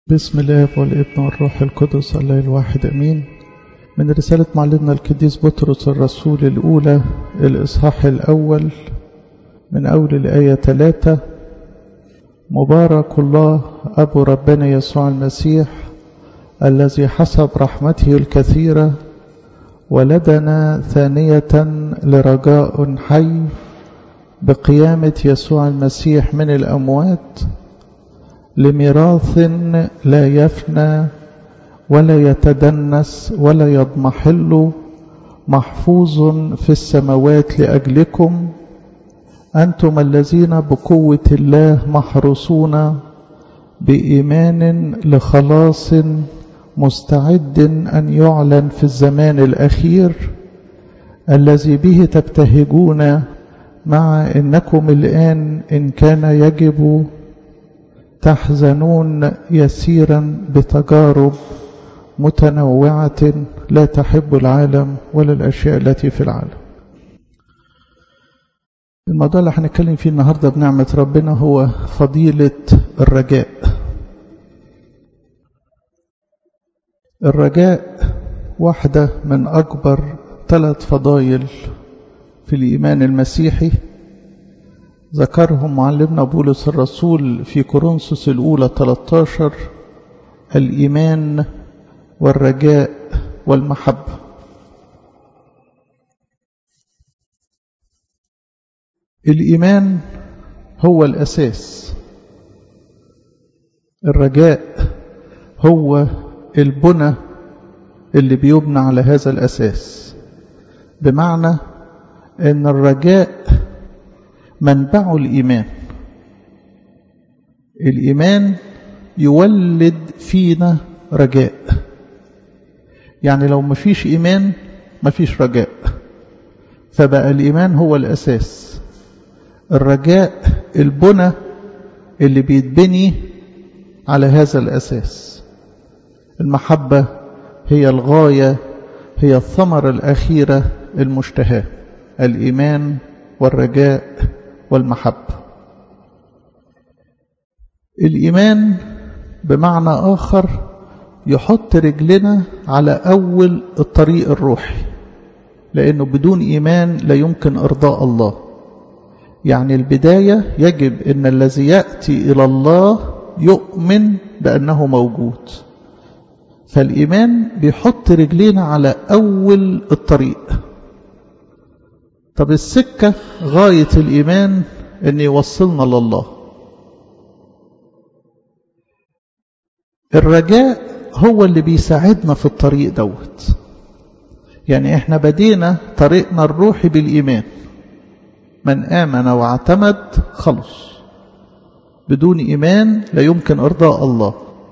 بسم الله والابن والروح القدس الله الواحد امين من رسالة معلمنا القديس بطرس الرسول الأولى الإصحاح الأول من أول الآية ثلاثة مبارك الله أبو ربنا يسوع المسيح الذي حسب رحمته الكثيرة ولدنا ثانية لرجاء حي بقيامة يسوع المسيح من الأموات لميراث لا يفنى ولا يتدنس ولا يضمحل محفوظ في السماوات لأجلكم أنتم الذين بقوة الله محروسون بإيمان لخلاص مستعد أن يعلن في الزمان الأخير الذي به تبتهجون مع إنكم الآن إن كان يجب تحزنون يسيرا بتجارب متنوعة لا تحب العالم ولا الأشياء التي في العالم الموضوع اللي هنتكلم فيه النهاردة بنعمة ربنا هو فضيلة الرجاء الرجاء واحدة من أكبر ثلاث فضائل في الإيمان المسيحي ذكرهم معلمنا بولس الرسول في كورنثوس الأولى 13 الإيمان والرجاء والمحبة الإيمان هو الأساس الرجاء هو البنى اللي بيبنى على هذا الأساس بمعنى أن الرجاء منبعه الإيمان الإيمان يولد فينا رجاء يعني لو ما فيش إيمان ما فيش رجاء فبقى الإيمان هو الأساس الرجاء البنى اللي بيتبني على هذا الأساس المحبة هي الغاية هي الثمرة الأخيرة المشتهاة الإيمان والرجاء والمحبة الإيمان بمعنى آخر يحط رجلنا على أول الطريق الروحي لأنه بدون إيمان لا يمكن إرضاء الله يعني البداية يجب أن الذي يأتي إلى الله يؤمن بأنه موجود فالإيمان بيحط رجلنا على أول الطريق طب السكة غاية الإيمان أن يوصلنا لله الرجاء هو اللي بيساعدنا في الطريق دوت يعني احنا بدينا طريقنا الروحي بالإيمان من آمن واعتمد خلص بدون إيمان لا يمكن إرضاء الله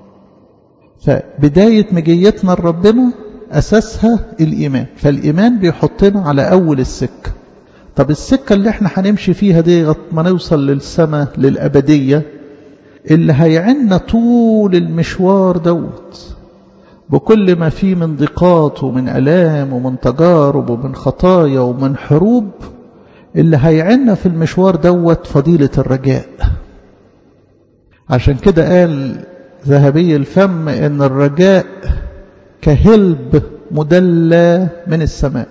فبداية مجيتنا لربنا أساسها الإيمان فالإيمان بيحطنا على أول السكة طب السكة اللي احنا هنمشي فيها دي ما نوصل للسماء للأبدية اللي هيعنا طول المشوار دوت بكل ما فيه من ضيقات ومن ألام ومن تجارب ومن خطايا ومن حروب اللي هيعنا في المشوار دوت فضيلة الرجاء عشان كده قال ذهبي الفم ان الرجاء كهلب مدلى من السماء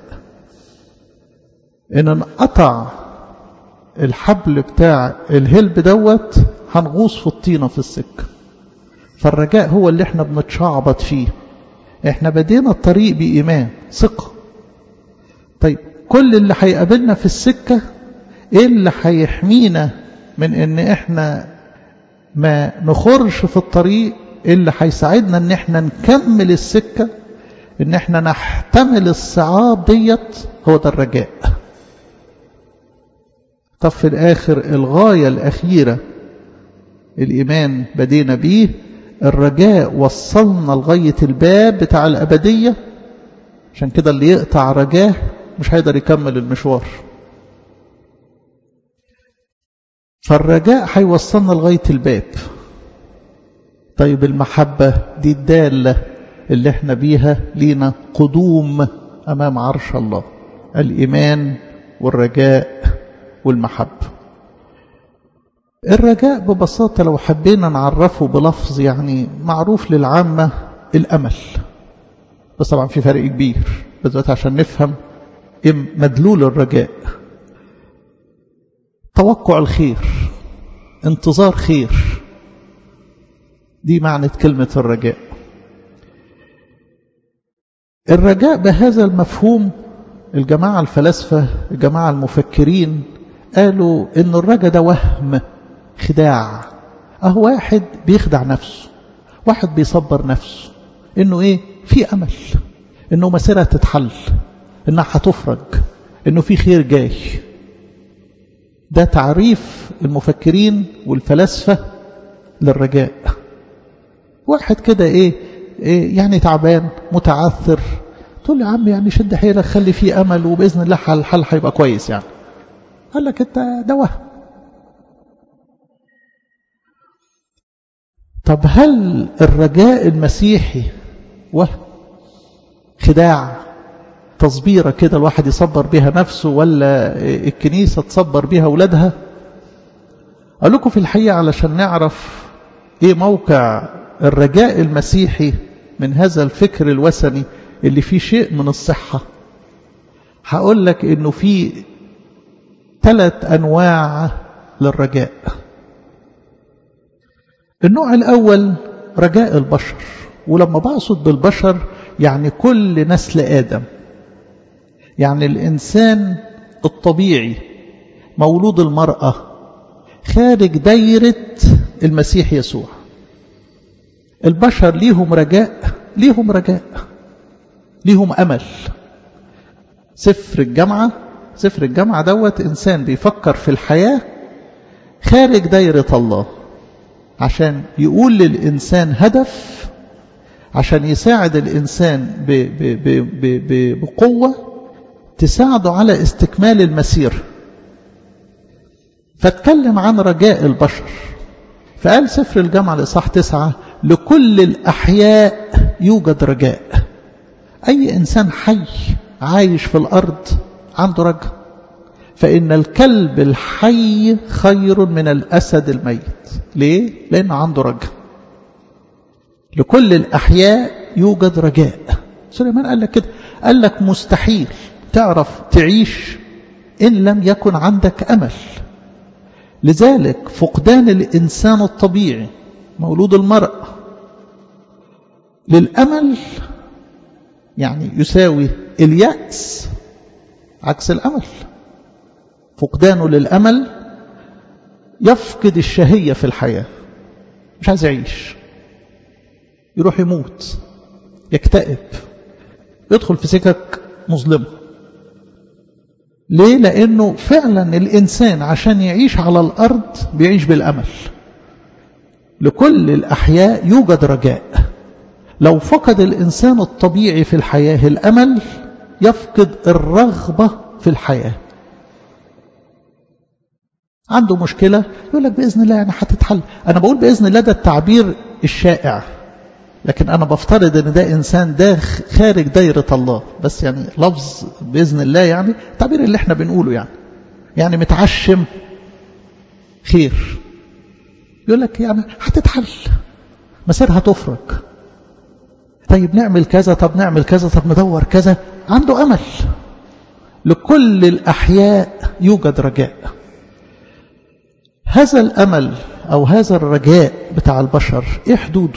ان انقطع الحبل بتاع الهلب دوت هنغوص في الطينة في السكة فالرجاء هو اللي احنا بنتشعبط فيه احنا بدينا الطريق بإيمان ثقة طيب كل اللي هيقابلنا في السكة ايه اللي هيحمينا من ان احنا ما نخرش في الطريق اللي هيساعدنا ان احنا نكمل السكة ان احنا نحتمل الصعاب ديت هو ده الرجاء طب في الآخر الغاية الأخيرة الإيمان بدينا بيه الرجاء وصلنا لغاية الباب بتاع الأبدية عشان كده اللي يقطع رجاه مش هيقدر يكمل المشوار فالرجاء هيوصلنا لغاية الباب طيب المحبة دي الدالة اللي احنا بيها لينا قدوم أمام عرش الله الإيمان والرجاء والمحبة الرجاء ببساطة لو حبينا نعرفه بلفظ يعني معروف للعامة الأمل بس طبعا في فرق كبير بالذات عشان نفهم إيه مدلول الرجاء توقع الخير انتظار خير دي معنى كلمة الرجاء الرجاء بهذا المفهوم الجماعة الفلاسفة الجماعة المفكرين قالوا إن الرجاء ده وهم خداع أهو واحد بيخدع نفسه واحد بيصبر نفسه إنه إيه في أمل إنه مسيرها تتحل إنها هتفرج إنه في خير جاي ده تعريف المفكرين والفلاسفة للرجاء واحد كده إيه, إيه يعني تعبان متعثر تقول لي يا عم يعني شد حيلك خلي فيه أمل وبإذن الله الحل هيبقى كويس يعني قال لك انت ده وهم طب هل الرجاء المسيحي وهم خداع تصبيرة كده الواحد يصبر بها نفسه ولا الكنيسة تصبر بها أولادها أقول لكم في الحقيقة علشان نعرف إيه موقع الرجاء المسيحي من هذا الفكر الوثني اللي فيه شيء من الصحة هقول لك إنه في ثلاث أنواع للرجاء النوع الأول رجاء البشر ولما بقصد بالبشر يعني كل نسل آدم يعني الإنسان الطبيعي مولود المرأة خارج دايرة المسيح يسوع البشر ليهم رجاء ليهم رجاء ليهم أمل سفر الجامعة سفر الجامعة دوت إنسان بيفكر في الحياة خارج دايرة الله عشان يقول للإنسان هدف عشان يساعد الإنسان ب ب ب ب ب بقوة تساعده على استكمال المسير فاتكلم عن رجاء البشر فقال سفر الجامعة الإصحاح تسعة لكل الأحياء يوجد رجاء أي إنسان حي عايش في الأرض عنده رجاء فإن الكلب الحي خير من الأسد الميت ليه؟ لأنه عنده رجاء لكل الأحياء يوجد رجاء سليمان قال لك كده قال لك مستحيل تعرف تعيش إن لم يكن عندك أمل لذلك فقدان الإنسان الطبيعي مولود المرأة للأمل يعني يساوي اليأس عكس الأمل فقدانه للأمل يفقد الشهية في الحياة مش عايز يعيش يروح يموت يكتئب يدخل في سكك مظلمة ليه؟ لأنه فعلا الإنسان عشان يعيش على الأرض بيعيش بالأمل لكل الأحياء يوجد رجاء لو فقد الإنسان الطبيعي في الحياة الأمل يفقد الرغبة في الحياة عنده مشكلة يقول لك بإذن الله يعني هتتحل أنا بقول بإذن الله ده التعبير الشائع لكن أنا بفترض أن ده إنسان ده خارج دايرة الله بس يعني لفظ بإذن الله يعني التعبير اللي احنا بنقوله يعني يعني متعشم خير يقول لك يعني هتتحل مسيرها تفرج طيب نعمل كذا طب نعمل كذا طب ندور كذا عنده أمل لكل الأحياء يوجد رجاء هذا الأمل أو هذا الرجاء بتاع البشر إيه حدوده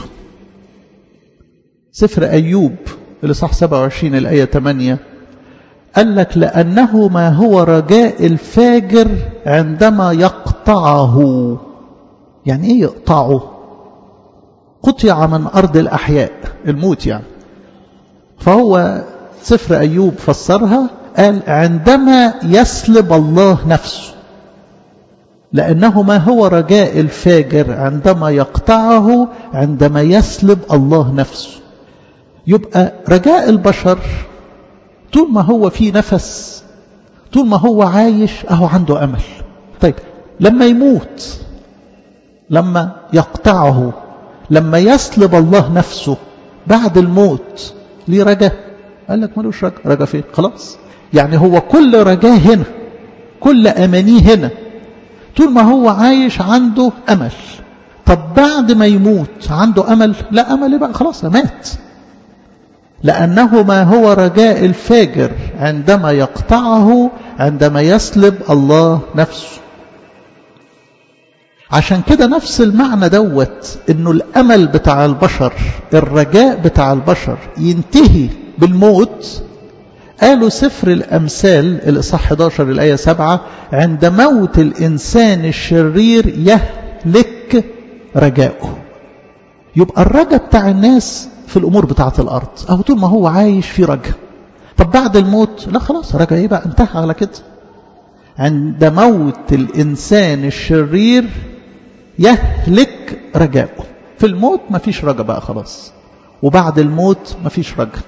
سفر أيوب الإصحاح 27 الآية 8 قال لك لأنه ما هو رجاء الفاجر عندما يقطعه يعني إيه يقطعه قطع من أرض الأحياء الموت يعني فهو سفر أيوب فسرها قال عندما يسلب الله نفسه لأنه ما هو رجاء الفاجر عندما يقطعه عندما يسلب الله نفسه يبقى رجاء البشر طول ما هو في نفس طول ما هو عايش أهو عنده أمل طيب لما يموت لما يقطعه لما يسلب الله نفسه بعد الموت ليه رجاء قال لك ملوش رجاء رجاء فين خلاص يعني هو كل رجاء هنا كل أمانيه هنا طول ما هو عايش عنده أمل طب بعد ما يموت عنده أمل لا أمل بقى خلاص مات لأنه ما هو رجاء الفاجر عندما يقطعه عندما يسلب الله نفسه عشان كده نفس المعنى دوت انه الامل بتاع البشر الرجاء بتاع البشر ينتهي بالموت قالوا سفر الامثال الاصحاح 11 الايه 7 عند موت الانسان الشرير يهلك رجاؤه يبقى الرجاء بتاع الناس في الامور بتاعه الارض او طول ما هو عايش في رجاء طب بعد الموت لا خلاص رجاء ايه بقى انتهى على كده عند موت الانسان الشرير يهلك رجاؤه في الموت مفيش رجاء بقى خلاص وبعد الموت مفيش رجاء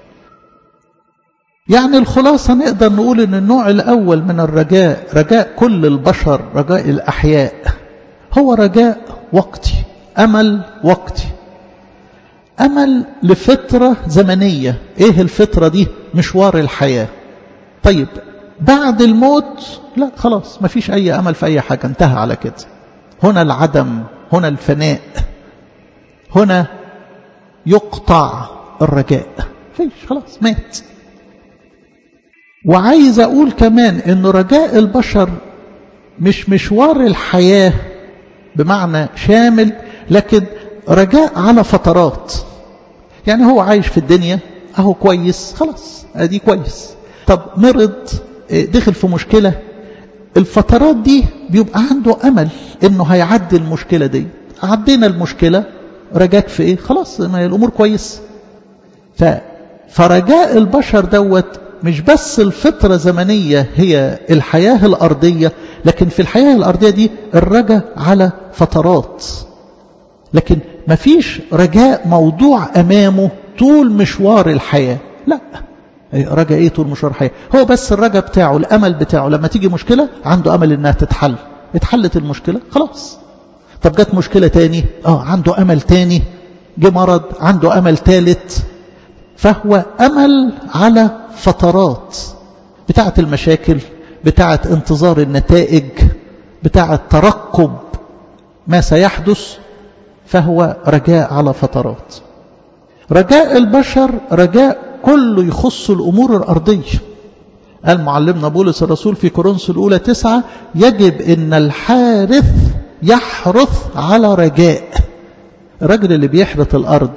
يعني الخلاصة نقدر نقول ان النوع الاول من الرجاء رجاء كل البشر رجاء الاحياء هو رجاء وقتي امل وقتي امل لفترة زمنية ايه الفترة دي مشوار الحياة طيب بعد الموت لا خلاص مفيش اي امل في اي حاجة انتهى على كده هنا العدم هنا الفناء هنا يقطع الرجاء فيش خلاص مات وعايز اقول كمان ان رجاء البشر مش مشوار الحياة بمعنى شامل لكن رجاء على فترات يعني هو عايش في الدنيا اهو كويس خلاص ادي كويس طب مرض دخل في مشكلة الفترات دي بيبقى عنده امل انه هيعدي المشكلة دي عدينا المشكلة رجاك في ايه خلاص ما الامور كويس ف فرجاء البشر دوت مش بس الفترة زمنية هي الحياة الأرضية لكن في الحياة الأرضية دي الرجاء على فترات لكن مفيش رجاء موضوع أمامه طول مشوار الحياة لا رجاء ايه طول مشوار الحياة هو بس الرجاء بتاعه الأمل بتاعه لما تيجي مشكلة عنده أمل إنها تتحل اتحلت المشكلة خلاص طب جت مشكلة تاني اه عنده أمل تاني جه مرض عنده أمل تالت فهو أمل على فترات بتاعة المشاكل بتاعة انتظار النتائج بتاعة ترقب ما سيحدث فهو رجاء على فترات رجاء البشر رجاء كله يخص الأمور الأرضية قال معلمنا بولس الرسول في كورنثوس الأولى تسعة يجب أن الحارث يحرث على رجاء الراجل اللي بيحرث الأرض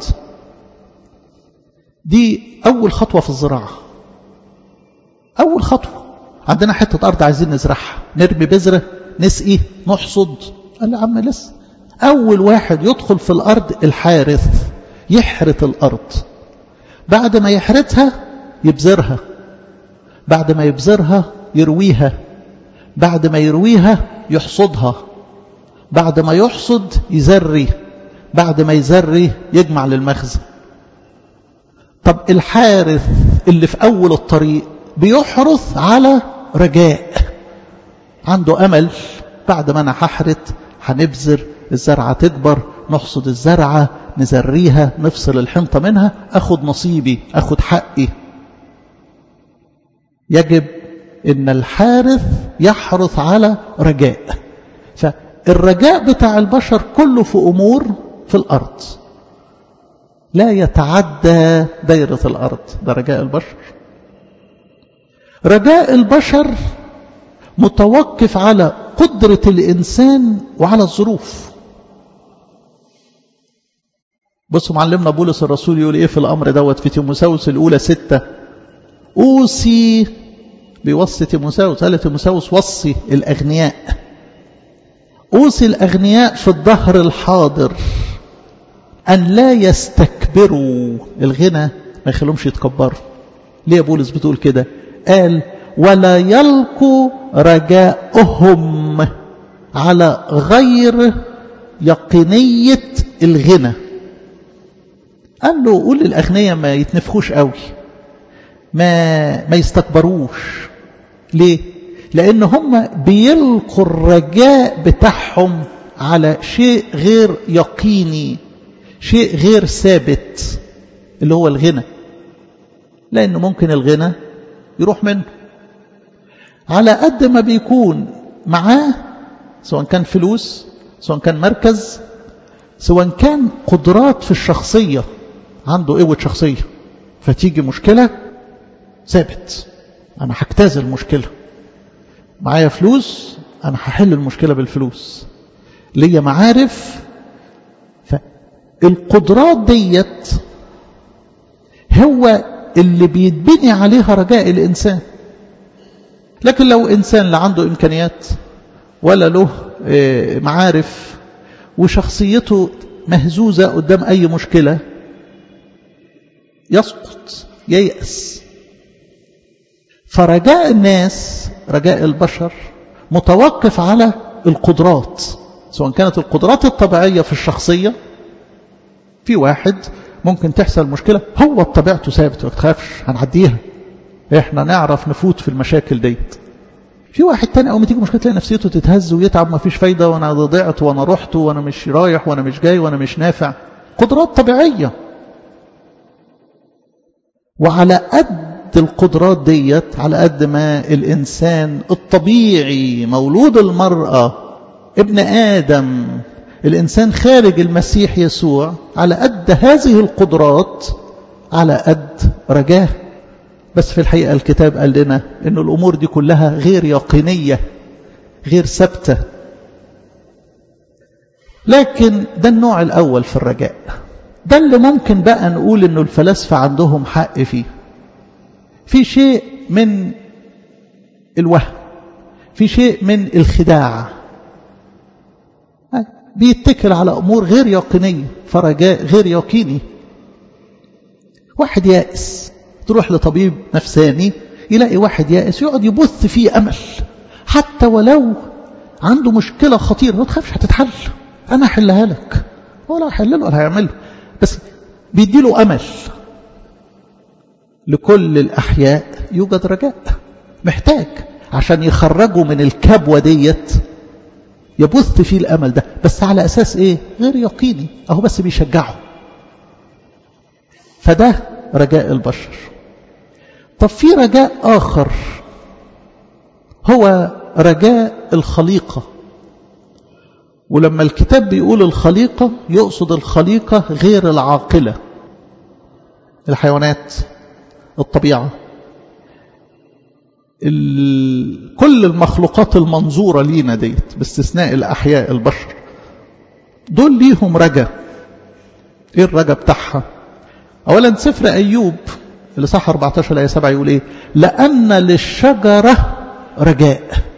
دي أول خطوة في الزراعة أول خطوة عندنا حتة أرض عايزين نزرعها نرمي بذرة نسقي نحصد قال لي عم لسه أول واحد يدخل في الأرض الحارث يحرث الأرض بعد ما يحرثها يبذرها بعد ما يبذرها يرويها بعد ما يرويها يحصدها بعد ما يحصد يزري بعد ما يزري يجمع للمخزن طب الحارث اللي في أول الطريق بيحرث على رجاء عنده أمل بعد ما أنا هحرث هنبذر الزرعة تكبر نحصد الزرعة نزريها نفصل الحنطة منها أخد نصيبي أخد حقي يجب أن الحارث يحرث على رجاء فالرجاء بتاع البشر كله في أمور في الأرض لا يتعدى دائرة الأرض ده رجاء البشر رجاء البشر متوقف على قدرة الإنسان وعلى الظروف بصوا معلمنا بولس الرسول يقول إيه في الأمر دوت في تيموساوس الأولى ستة أوصي بيوصي تيموساوس قال تيموساوس وصي الأغنياء أوصي الأغنياء في الظهر الحاضر أن لا يستكبروا الغنى ما يخلوهمش يتكبروا ليه بولس بتقول كده قال ولا يلقوا رجاءهم على غير يقينية الغنى قال له قول للأغنياء ما يتنفخوش قوي ما ما يستكبروش ليه لأن هم بيلقوا الرجاء بتاعهم على شيء غير يقيني شيء غير ثابت اللي هو الغنى لأنه ممكن الغنى يروح منه على قد ما بيكون معاه سواء كان فلوس سواء كان مركز سواء كان قدرات في الشخصية عنده قوة شخصية فتيجي مشكلة ثابت أنا هجتاز المشكلة معايا فلوس أنا هحل المشكلة بالفلوس ليا معارف فالقدرات ديت هو اللي بيتبني عليها رجاء الإنسان لكن لو إنسان لا عنده إمكانيات ولا له معارف وشخصيته مهزوزة قدام أي مشكلة يسقط ييأس فرجاء الناس رجاء البشر متوقف على القدرات سواء كانت القدرات الطبيعية في الشخصية في واحد ممكن تحصل مشكلة هو بطبيعته ثابت ما تخافش هنعديها احنا نعرف نفوت في المشاكل ديت في واحد تاني اول ما تيجي مشكله تلاقي نفسيته تتهز ويتعب ما فيش فايده وانا ضعت وانا رحت وانا مش رايح وانا مش جاي وانا مش نافع قدرات طبيعيه وعلى قد القدرات ديت على قد ما الانسان الطبيعي مولود المراه ابن ادم الانسان خارج المسيح يسوع على قد هذه القدرات على قد رجاه بس في الحقيقة الكتاب قال لنا أن الأمور دي كلها غير يقينية غير ثابتة لكن ده النوع الأول في الرجاء ده اللي ممكن بقى نقول أنه الفلاسفة عندهم حق فيه في شيء من الوهم في شيء من الخداع بيتكل على أمور غير يقينية فرجاء غير يقيني واحد يائس تروح لطبيب نفساني يلاقي واحد يائس يقعد يبث فيه أمل حتى ولو عنده مشكلة خطيرة ما تخافش هتتحل أنا أحلها لك ولا هحلله ولا هيعمله بس بيديله أمل لكل الأحياء يوجد رجاء محتاج عشان يخرجوا من الكبوة ديت يبث فيه الأمل ده بس على أساس إيه غير يقيني أهو بس بيشجعه فده رجاء البشر طب في رجاء آخر هو رجاء الخليقة ولما الكتاب بيقول الخليقة يقصد الخليقة غير العاقلة الحيوانات الطبيعة كل المخلوقات المنظورة لينا ديت باستثناء الأحياء البشر دول ليهم رجاء ايه الرجاء بتاعها اولا سفر ايوب اللي صح 14 ايه 7 يقول ايه لان للشجره رجاء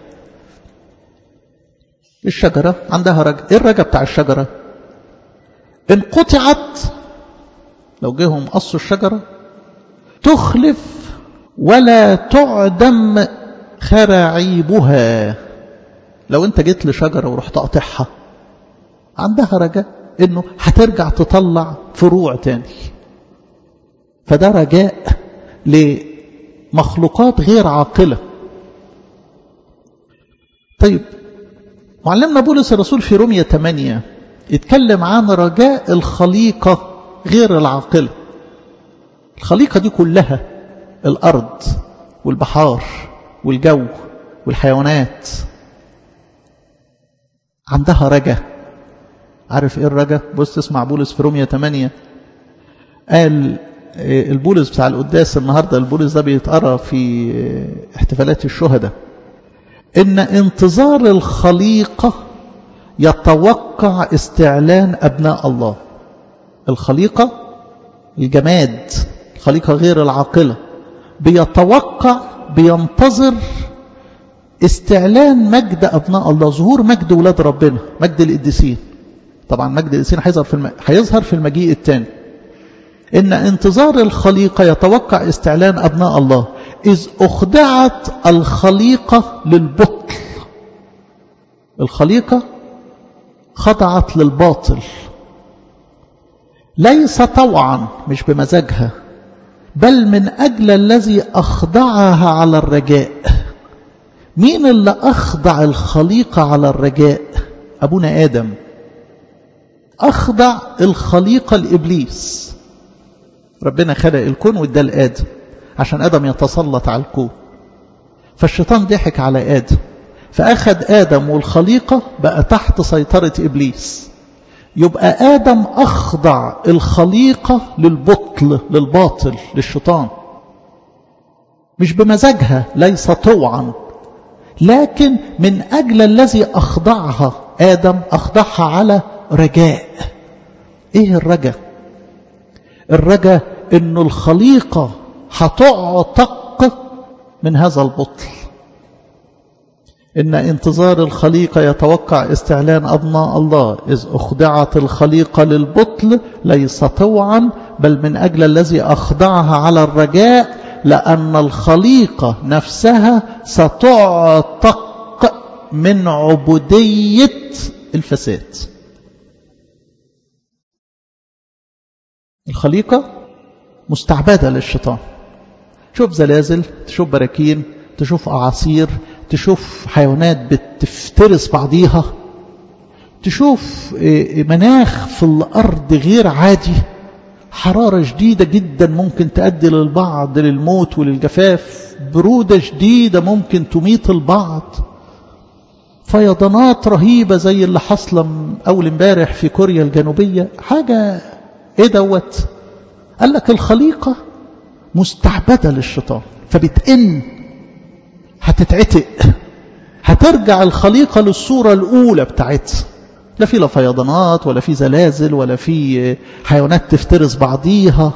الشجره عندها رجاء ايه الرجاء بتاع الشجره ان قطعت لو جيهم قصوا الشجره تخلف ولا تعدم خراعيبها لو انت جيت لشجره ورحت قاطعها عندها رجاء انه هترجع تطلع فروع تاني فده رجاء لمخلوقات غير عاقلة طيب معلمنا بولس الرسول في رومية 8 يتكلم عن رجاء الخليقة غير العاقلة الخليقة دي كلها الأرض والبحار والجو والحيوانات عندها رجاء عارف ايه الرجاء بص تسمع بولس في رومية 8 قال البولس بتاع القداس النهاردة البولس ده بيتقرأ في احتفالات الشهداء إن انتظار الخليقة يتوقع استعلان أبناء الله الخليقة الجماد الخليقة غير العاقلة بيتوقع بينتظر استعلان مجد أبناء الله ظهور مجد ولاد ربنا مجد القديسين طبعا مجد القديسين هيظهر في الم... هيظهر في المجيء الثاني إن انتظار الخليقة يتوقع استعلان أبناء الله إذ أخدعت الخليقة للبطل الخليقة خضعت للباطل ليس طوعا مش بمزاجها بل من أجل الذي أخضعها على الرجاء مين اللي أخضع الخليقة على الرجاء أبونا آدم أخضع الخليقة لإبليس ربنا خلق الكون وادى لآدم عشان آدم يتسلط على الكون فالشيطان ضحك على آدم فأخذ آدم والخليقة بقى تحت سيطرة إبليس يبقى آدم أخضع الخليقة للبطل للباطل للشيطان مش بمزاجها ليس طوعا لكن من أجل الذي أخضعها آدم أخضعها على رجاء إيه الرجاء الرجاء إنه الخليقة هتعتق من هذا البطل إن انتظار الخليقة يتوقع استعلان أبناء الله إذ أخضعت الخليقة للبطل ليس طوعا بل من أجل الذي أخضعها على الرجاء لأن الخليقة نفسها ستعتق من عبودية الفساد الخليقة مستعبدة للشيطان تشوف زلازل تشوف براكين تشوف أعاصير تشوف حيوانات بتفترس بعضيها تشوف مناخ في الأرض غير عادي حرارة شديدة جدا ممكن تؤدي للبعض للموت وللجفاف برودة شديدة ممكن تميت البعض فيضانات رهيبة زي اللي حصل أول امبارح في كوريا الجنوبية حاجة ايه دوت قال لك الخليقة مستعبدة للشيطان فبتئن هتتعتق هترجع الخليقة للصورة الأولى بتاعتها لا في لا فيضانات ولا في زلازل ولا في حيوانات تفترس بعضيها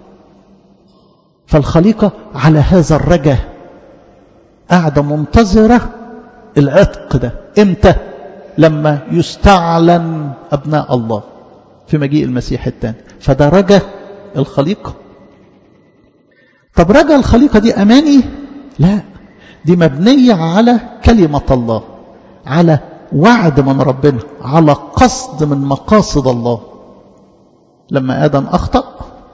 فالخليقة على هذا الرجاء قاعدة منتظرة العتق ده امتى لما يستعلن أبناء الله في مجيء المسيح الثاني فده رجاء الخليقة طب رجاء الخليقة دي أماني لا دي مبنية على كلمة الله على وعد من ربنا على قصد من مقاصد الله لما آدم أخطأ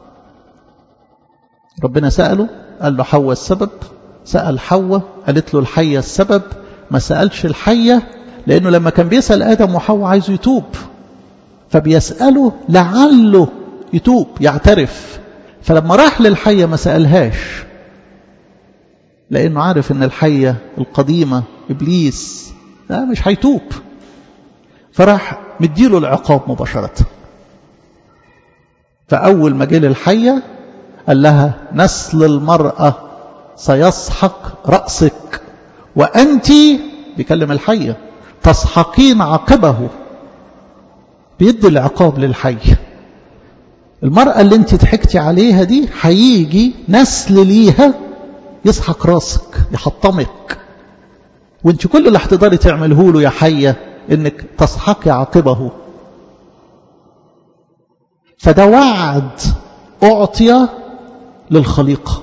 ربنا سأله قال له حواء السبب سأل حواء قالت له الحية السبب ما سألش الحية لأنه لما كان بيسأل آدم وحواء عايزه يتوب فبيسأله لعله يتوب يعترف فلما راح للحية ما سألهاش لأنه عارف أن الحية القديمة إبليس لا مش هيتوب فراح مديله العقاب مباشرة فأول ما جه للحية قال لها نسل المرأة سيسحق رأسك وأنت بيكلم الحية تسحقين عقبه بيدي العقاب للحية المرأة اللي انت ضحكتي عليها دي هيجي نسل ليها يسحق راسك يحطمك وانت كل اللي هتقدري تعمله له يا حية انك تسحقي عاقبه فده وعد أعطي للخليقة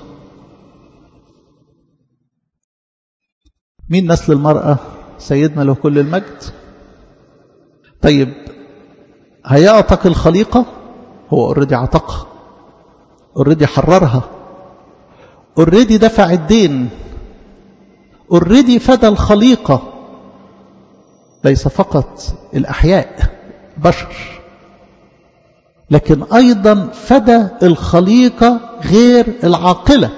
مين نسل المرأة سيدنا له كل المجد طيب هيعتق الخليقة هو اوريدي عتقها اوريدي حررها اوريدي دفع الدين اوريدي فدى الخليقة ليس فقط الأحياء بشر لكن أيضا فدى الخليقة غير العاقلة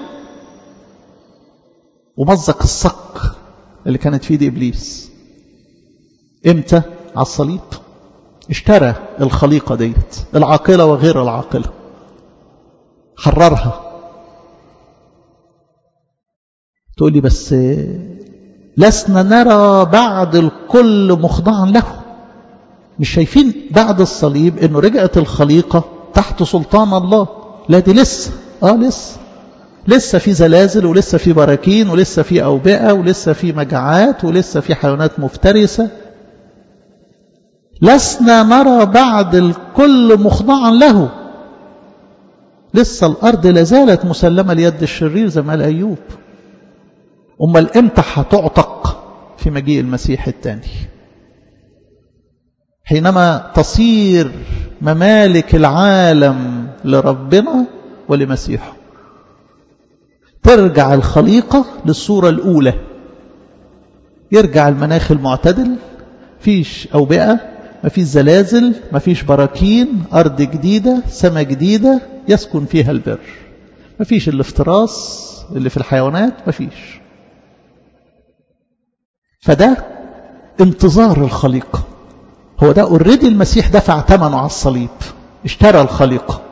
ومزق الصق اللي كانت في ايد إبليس امتى على الصليب اشترى الخليقة ديت العاقلة وغير العاقلة حررها تقول لي بس لسنا نرى بعد الكل مخضعا له مش شايفين بعد الصليب انه رجعت الخليقة تحت سلطان الله لا دي لسه اه لسه لسه في زلازل ولسه في براكين ولسه في أوبئة ولسه في مجاعات ولسه في حيوانات مفترسة لسنا نرى بعد الكل مخضعا له لسه الأرض لازالت مسلمة ليد الشرير زي ما قال أيوب أمال إمتى هتعتق في مجيء المسيح الثاني حينما تصير ممالك العالم لربنا ولمسيحه ترجع الخليقة للصورة الأولى يرجع المناخ المعتدل فيش أوبئة ما فيش زلازل ما فيش براكين أرض جديدة سماء جديدة يسكن فيها البر ما فيش الافتراس اللي في الحيوانات ما فيش فده انتظار الخليقة هو ده اوريدي المسيح دفع ثمنه على الصليب اشترى الخليقة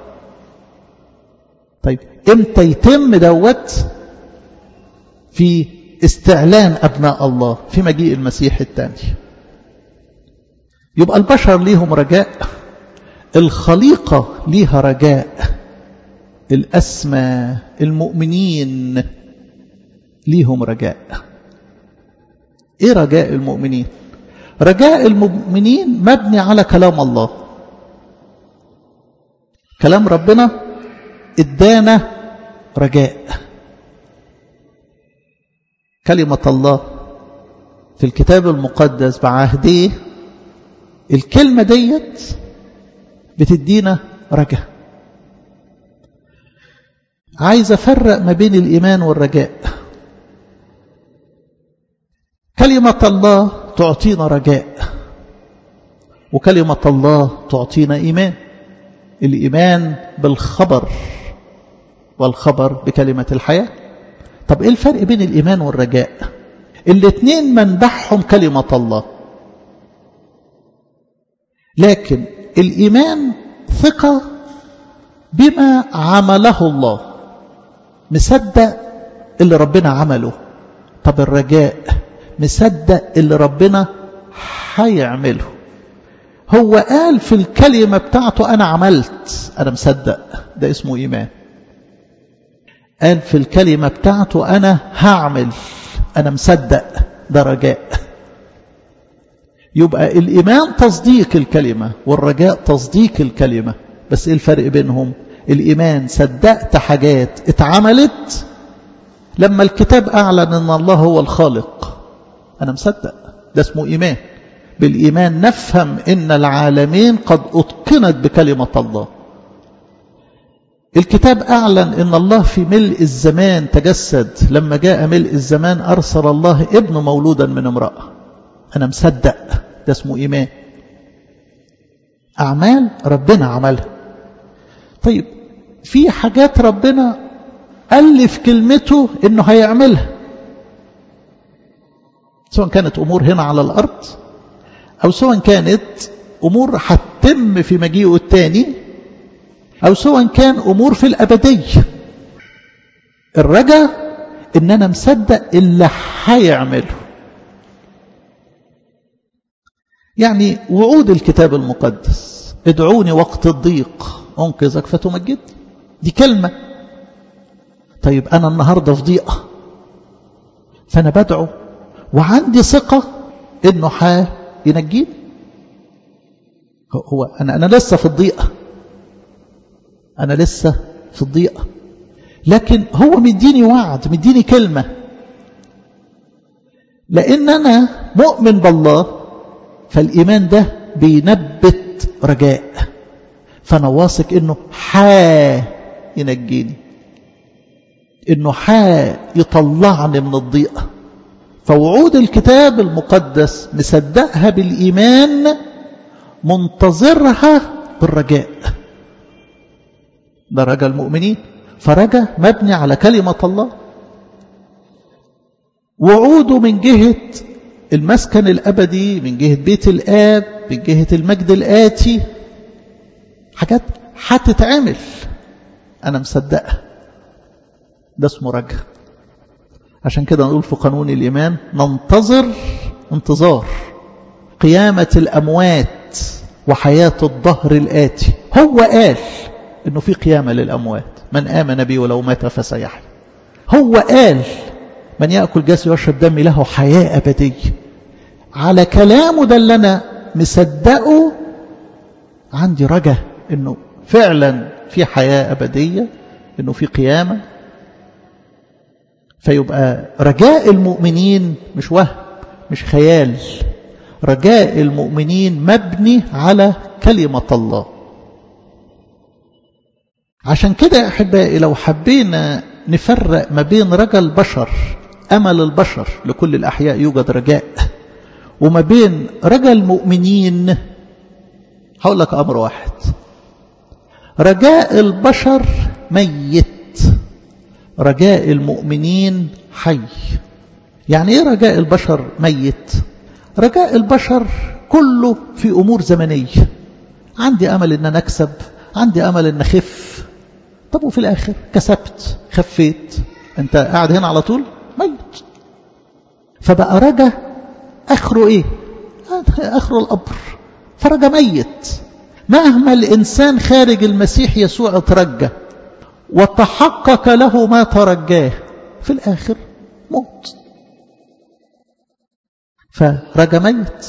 طيب امتى يتم دوت في استعلان أبناء الله في مجيء المسيح الثاني يبقى البشر ليهم رجاء الخليقة ليها رجاء الأسمى المؤمنين ليهم رجاء ايه رجاء المؤمنين رجاء المؤمنين مبني على كلام الله كلام ربنا ادانا رجاء كلمة الله في الكتاب المقدس بعهديه الكلمة ديت بتدينا رجاء عايز أفرق ما بين الإيمان والرجاء كلمة الله تعطينا رجاء وكلمة الله تعطينا إيمان الإيمان بالخبر والخبر بكلمة الحياة طب إيه الفرق بين الإيمان والرجاء الاثنين منبعهم كلمة الله لكن الإيمان ثقة بما عمله الله مصدق اللي ربنا عمله طب الرجاء مصدق اللي ربنا هيعمله هو قال في الكلمة بتاعته أنا عملت أنا مصدق ده اسمه إيمان قال في الكلمة بتاعته أنا هعمل أنا مصدق ده رجاء يبقى الإيمان تصديق الكلمة والرجاء تصديق الكلمة بس إيه الفرق بينهم الإيمان صدقت حاجات اتعملت لما الكتاب أعلن أن الله هو الخالق أنا مصدق ده اسمه إيمان بالإيمان نفهم إن العالمين قد أتقنت بكلمة الله الكتاب أعلن إن الله في ملء الزمان تجسد لما جاء ملء الزمان أرسل الله ابن مولودا من امرأة أنا مصدق ده اسمه إيمان أعمال ربنا عملها طيب في حاجات ربنا ألف كلمته إنه هيعملها سواء كانت أمور هنا على الأرض أو سواء كانت أمور هتتم في مجيئه الثاني أو سواء كان أمور في الأبدية الرجاء إن أنا مصدق اللي هيعمله يعني وعود الكتاب المقدس ادعوني وقت الضيق أنقذك فتمجد دي كلمة طيب أنا النهاردة في ضيقة فأنا بدعو وعندي ثقة إنه هينجيني هو أنا أنا لسه في الضيقة أنا لسه في الضيقة لكن هو مديني وعد مديني كلمة لأن أنا مؤمن بالله فالإيمان ده بينبت رجاء فأنا واثق إنه حا ينجيني إنه حا يطلعني من الضيقة فوعود الكتاب المقدس مصدقها بالإيمان منتظرها بالرجاء ده رجا المؤمنين فرجا مبني على كلمة الله وعوده من جهة المسكن الأبدي من جهة بيت الآب من جهة المجد الآتي حاجات هتتعمل أنا مصدقها ده اسمه رجا عشان كده نقول في قانون الإيمان ننتظر انتظار قيامة الأموات وحياة الظهر الآتي هو قال إنه في قيامة للأموات من آمن بي ولو مات فسيحيا هو قال من يأكل جسدي ويشرب دمي له حياة أبدية على كلامه ده اللي أنا مصدقه عندي رجا إنه فعلا في حياة أبدية إنه في قيامة فيبقى رجاء المؤمنين مش وهم مش خيال رجاء المؤمنين مبني على كلمة الله عشان كده يا أحبائي لو حبينا نفرق ما بين رجا البشر أمل البشر لكل الأحياء يوجد رجاء وما بين رجا المؤمنين هقول لك أمر واحد رجاء البشر ميت رجاء المؤمنين حي يعني ايه رجاء البشر ميت رجاء البشر كله في أمور زمنية عندي أمل أن أنا أكسب عندي أمل أن أخف طب وفي الآخر كسبت خفيت أنت قاعد هنا على طول ميت فبقى رجا آخره إيه آخره القبر فرجا ميت مهما الإنسان خارج المسيح يسوع اترجى وتحقق له ما ترجاه في الآخر موت فرجا ميت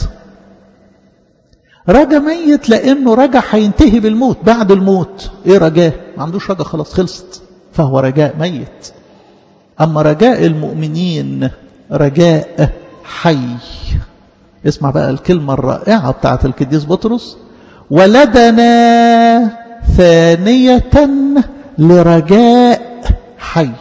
رجا ميت لأنه رجا هينتهي بالموت بعد الموت إيه رجاه ما عندوش رجا خلاص خلصت فهو رجاء ميت أما رجاء المؤمنين رجاء حي اسمع بقى الكلمة الرائعة بتاعت القديس بطرس ولدنا ثانية لرجاء حي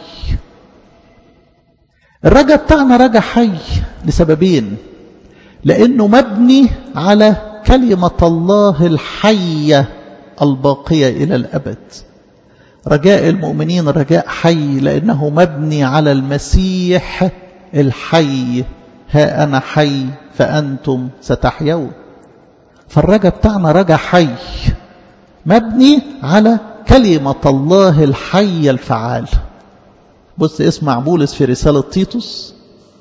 الرجاء بتاعنا رجاء حي لسببين لأنه مبني على كلمة الله الحية الباقية إلى الأبد رجاء المؤمنين رجاء حي لأنه مبني على المسيح الحي ها أنا حي فأنتم ستحيون فالرجاء بتاعنا رجاء حي مبني على كلمة الله الحي الفعال بص اسمع بولس في رسالة تيتوس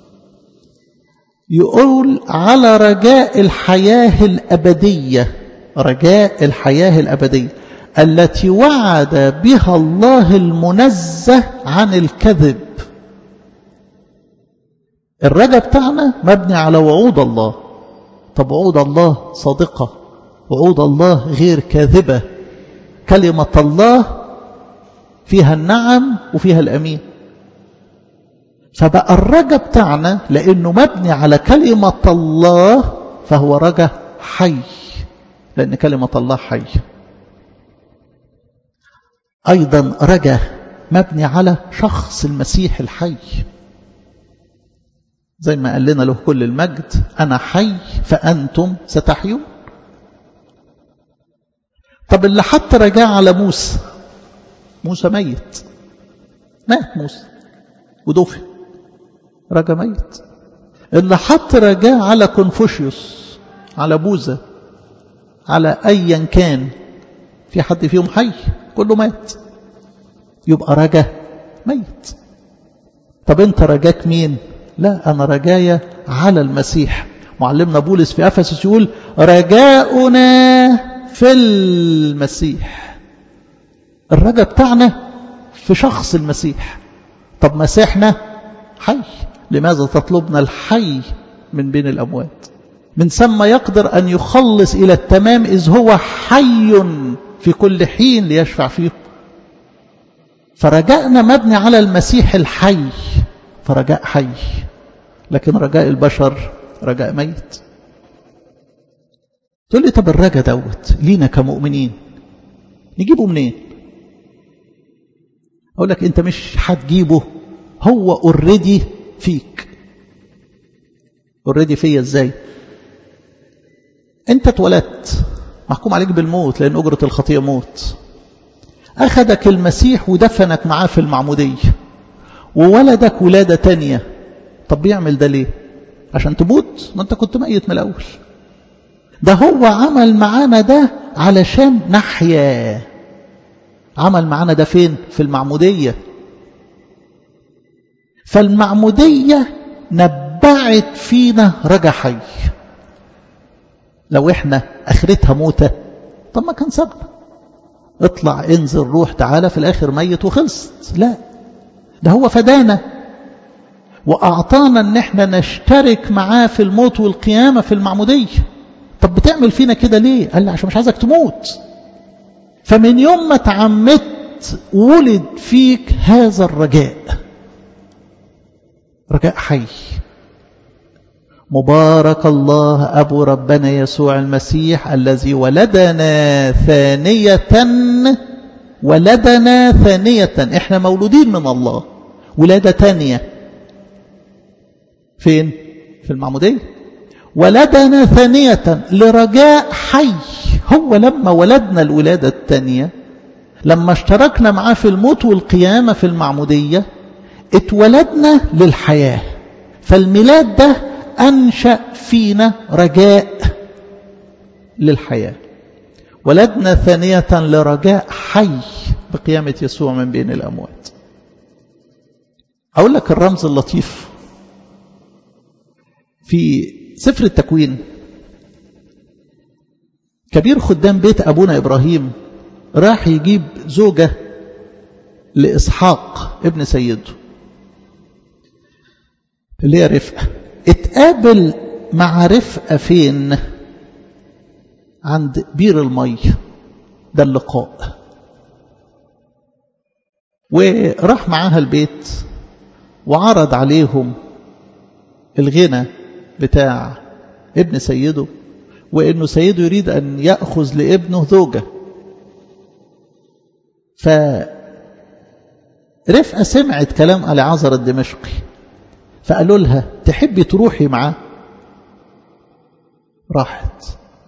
يقول على رجاء الحياة الأبدية رجاء الحياة الأبدية التي وعد بها الله المنزه عن الكذب الرجاء بتاعنا مبني على وعود الله طب وعود الله صادقة وعود الله غير كاذبة كلمة الله فيها النعم وفيها الأمين فبقى الرجاء بتاعنا لأنه مبني على كلمة الله فهو رجاء حي لأن كلمة الله حي أيضا رجاء مبني على شخص المسيح الحي زي ما قال لنا له كل المجد أنا حي فأنتم ستحيون طب اللي حط رجاء على موسى موسى ميت مات موسى ودفن رجاء ميت اللي حط رجاء على كونفوشيوس على بوذا على أيا كان في حد فيهم حي كله مات يبقى رجاء ميت طب انت رجاك مين لا أنا رجايا على المسيح معلمنا بولس في أفسس يقول رجاؤنا في المسيح الرجاء بتاعنا في شخص المسيح طب مسيحنا حي لماذا تطلبنا الحي من بين الأموات من ثم يقدر أن يخلص إلى التمام إذ هو حي في كل حين ليشفع فيه فرجاءنا مبني على المسيح الحي فرجاء حي لكن رجاء البشر رجاء ميت تقول لي طب الرجاء دوت لينا كمؤمنين نجيبه منين اقول لك انت مش هتجيبه هو اوريدي فيك اوريدي فيا ازاي انت اتولدت محكوم عليك بالموت لان اجره الخطيه موت اخذك المسيح ودفنك معاه في المعموديه وولدك ولاده تانيه طب بيعمل ده ليه عشان تموت ما انت كنت ميت من الاول ده هو عمل معانا ده علشان نحيا عمل معانا ده فين في المعمودية فالمعمودية نبعت فينا رجا حي لو احنا اخرتها موتة طب ما كان سبنا اطلع انزل روح تعالى في الاخر ميت وخلصت لا ده هو فدانا وأعطانا أن احنا نشترك معاه في الموت والقيامة في المعمودية طب بتعمل فينا كده ليه قال لي عشان مش عايزك تموت فمن يوم ما تعمدت ولد فيك هذا الرجاء رجاء حي مبارك الله أبو ربنا يسوع المسيح الذي ولدنا ثانية ولدنا ثانية احنا مولودين من الله ولادة ثانية فين في المعمودية ولدنا ثانية لرجاء حي هو لما ولدنا الولادة الثانية لما اشتركنا معاه في الموت والقيامة في المعمودية اتولدنا للحياة فالميلاد ده أنشأ فينا رجاء للحياة ولدنا ثانية لرجاء حي بقيامة يسوع من بين الأموات أقول لك الرمز اللطيف في سفر التكوين كبير خدام بيت أبونا إبراهيم راح يجيب زوجة لإسحاق ابن سيده اللي هي رفقة اتقابل مع رفقة فين عند بير المية ده اللقاء وراح معاها البيت وعرض عليهم الغنى بتاع ابن سيده وانه سيده يريد ان ياخذ لابنه زوجه ف رفقه سمعت كلام العازر الدمشقي فقالوا لها تحبي تروحي معاه راحت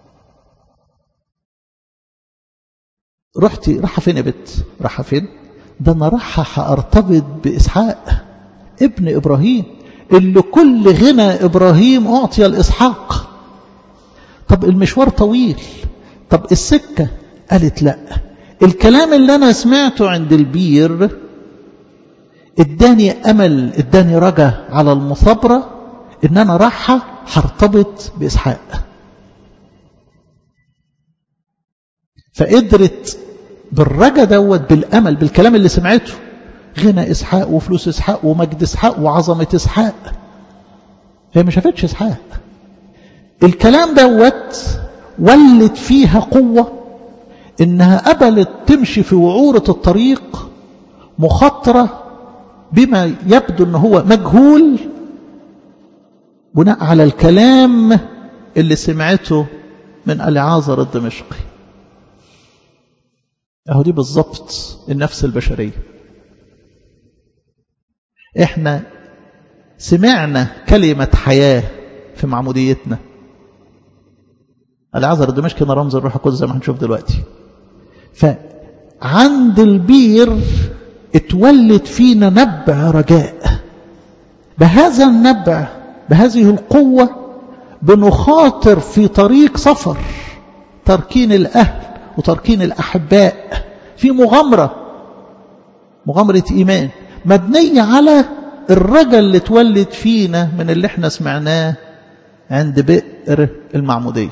رحتي راحة فين يا بت راحة فين ده انا رايحة هارتبط باسحاق ابن ابراهيم اللي كل غنى ابراهيم اعطي لاسحاق طب المشوار طويل طب السكة قالت لا الكلام اللي انا سمعته عند البير اداني امل اداني رجا على المثابرة ان انا رايحة هرتبط باسحاق فقدرت بالرجا دوت بالامل بالكلام اللي سمعته غنى اسحاق وفلوس اسحاق ومجد اسحاق وعظمه اسحاق هي ما شافتش اسحاق الكلام دوت ولت فيها قوه انها قبلت تمشي في وعوره الطريق مخاطره بما يبدو ان هو مجهول بناء على الكلام اللي سمعته من العازر الدمشقي اهو دي بالظبط النفس البشريه احنا سمعنا كلمه حياه في معموديتنا العذر الدمشقي ده رمز الروح القدس زي ما هنشوف دلوقتي فعند البير اتولد فينا نبع رجاء بهذا النبع بهذه القوه بنخاطر في طريق سفر تركين الاهل وتركين الأحباء في مغامرة مغامرة إيمان مبنية على الرجا اللي اتولد فينا من اللي احنا سمعناه عند بئر المعمودية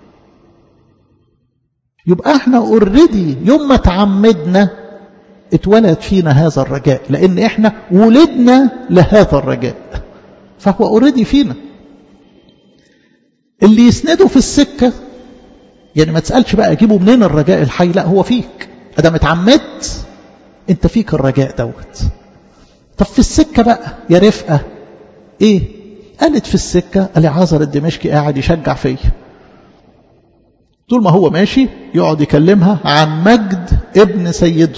يبقى احنا اوريدي يوم ما تعمدنا اتولد فينا هذا الرجاء لان احنا ولدنا لهذا الرجاء فهو اوريدي فينا اللي يسنده في السكه يعني ما تسألش بقى أجيبه منين الرجاء الحي لا هو فيك أدام اتعمدت أنت فيك الرجاء دوت طب في السكة بقى يا رفقة إيه قالت في السكة العازر الدمشقي قاعد يشجع فيا طول ما هو ماشي يقعد يكلمها عن مجد ابن سيده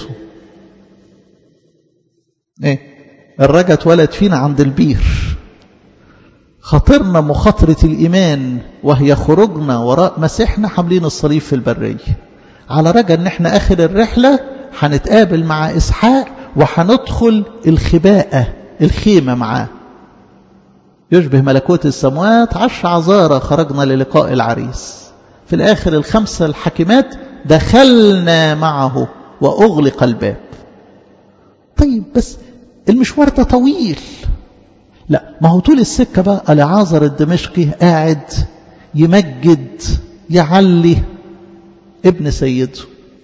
ايه الرجا اتولد فينا عند البير خاطرنا مخاطرة الإيمان وهي خروجنا وراء مسيحنا حاملين الصليب في البرية على رجا ان احنا اخر الرحلة هنتقابل مع اسحاق وهندخل الخباءة الخيمة معاه يشبه ملكوت السماوات عشر عذارى خرجنا للقاء العريس في الآخر الخمسة الحكمات دخلنا معه وأغلق الباب طيب بس المشوار ده طويل لا ما هو طول السكة بقى العازر الدمشقي قاعد يمجد يعلي ابن سيده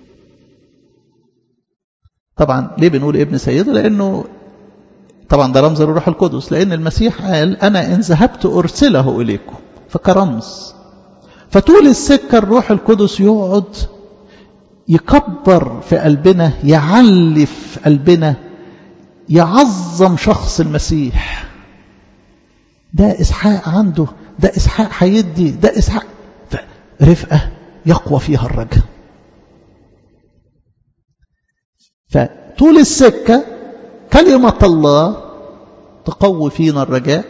طبعا ليه بنقول ابن سيده لأنه طبعا ده رمز الروح القدس لأن المسيح قال أنا إن ذهبت أرسله إليكم فكرمز فطول السكة الروح القدس يقعد يكبر في قلبنا يعلي في قلبنا يعظم شخص المسيح ده إسحاق عنده ده إسحاق هيدي ده إسحاق رفقة يقوى فيها الرجاء فطول السكة كلمة الله تقوي فينا الرجاء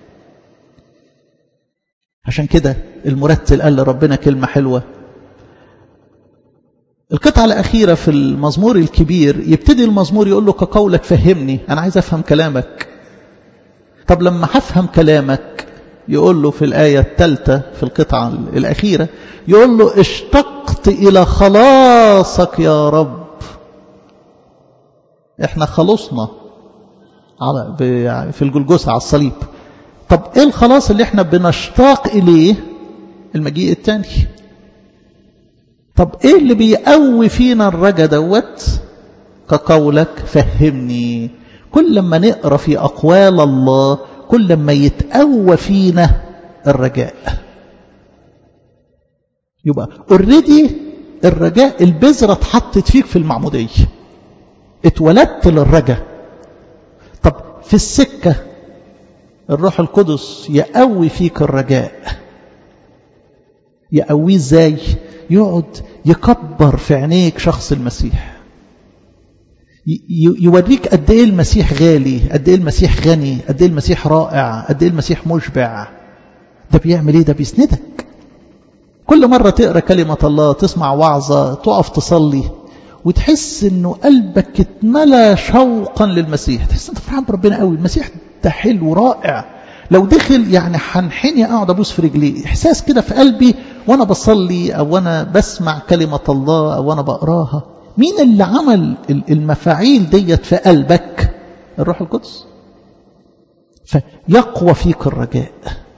عشان كده المرتل قال لربنا كلمة حلوة القطعة الأخيرة في المزمور الكبير يبتدي المزمور يقول له كقولك فهمني أنا عايز أفهم كلامك طب لما هفهم كلامك يقول له في الآية الثالثة في القطعة الأخيرة يقول له اشتقت إلى خلاصك يا رب احنا خلصنا على في الجلجسة على الصليب طب ايه الخلاص اللي احنا بنشتاق إليه المجيء الثاني طب ايه اللي بيقوي فينا الرجا دوت كقولك فهمني كل لما نقرا في اقوال الله كل لما يتقوى فينا الرجاء يبقى اوريدي الرجاء البذره اتحطت فيك في المعموديه اتولدت للرجاء طب في السكه الروح القدس يقوي فيك الرجاء يقويه ازاي يقعد يكبر في عينيك شخص المسيح يوريك قد ايه المسيح غالي قد ايه المسيح غني قد ايه المسيح رائع قد ايه المسيح مشبع ده بيعمل ايه ده بيسندك كل مرة تقرأ كلمة الله تسمع وعظة تقف تصلي وتحس انه قلبك اتملى شوقا للمسيح تحس انت فرحان بربنا قوي المسيح ده حلو رائع لو دخل يعني حنحني اقعد ابوس في رجليه احساس كده في قلبي وانا بصلي او انا بسمع كلمة الله او انا بقراها مين اللي عمل المفاعيل ديت في قلبك الروح القدس فيقوى فيك الرجاء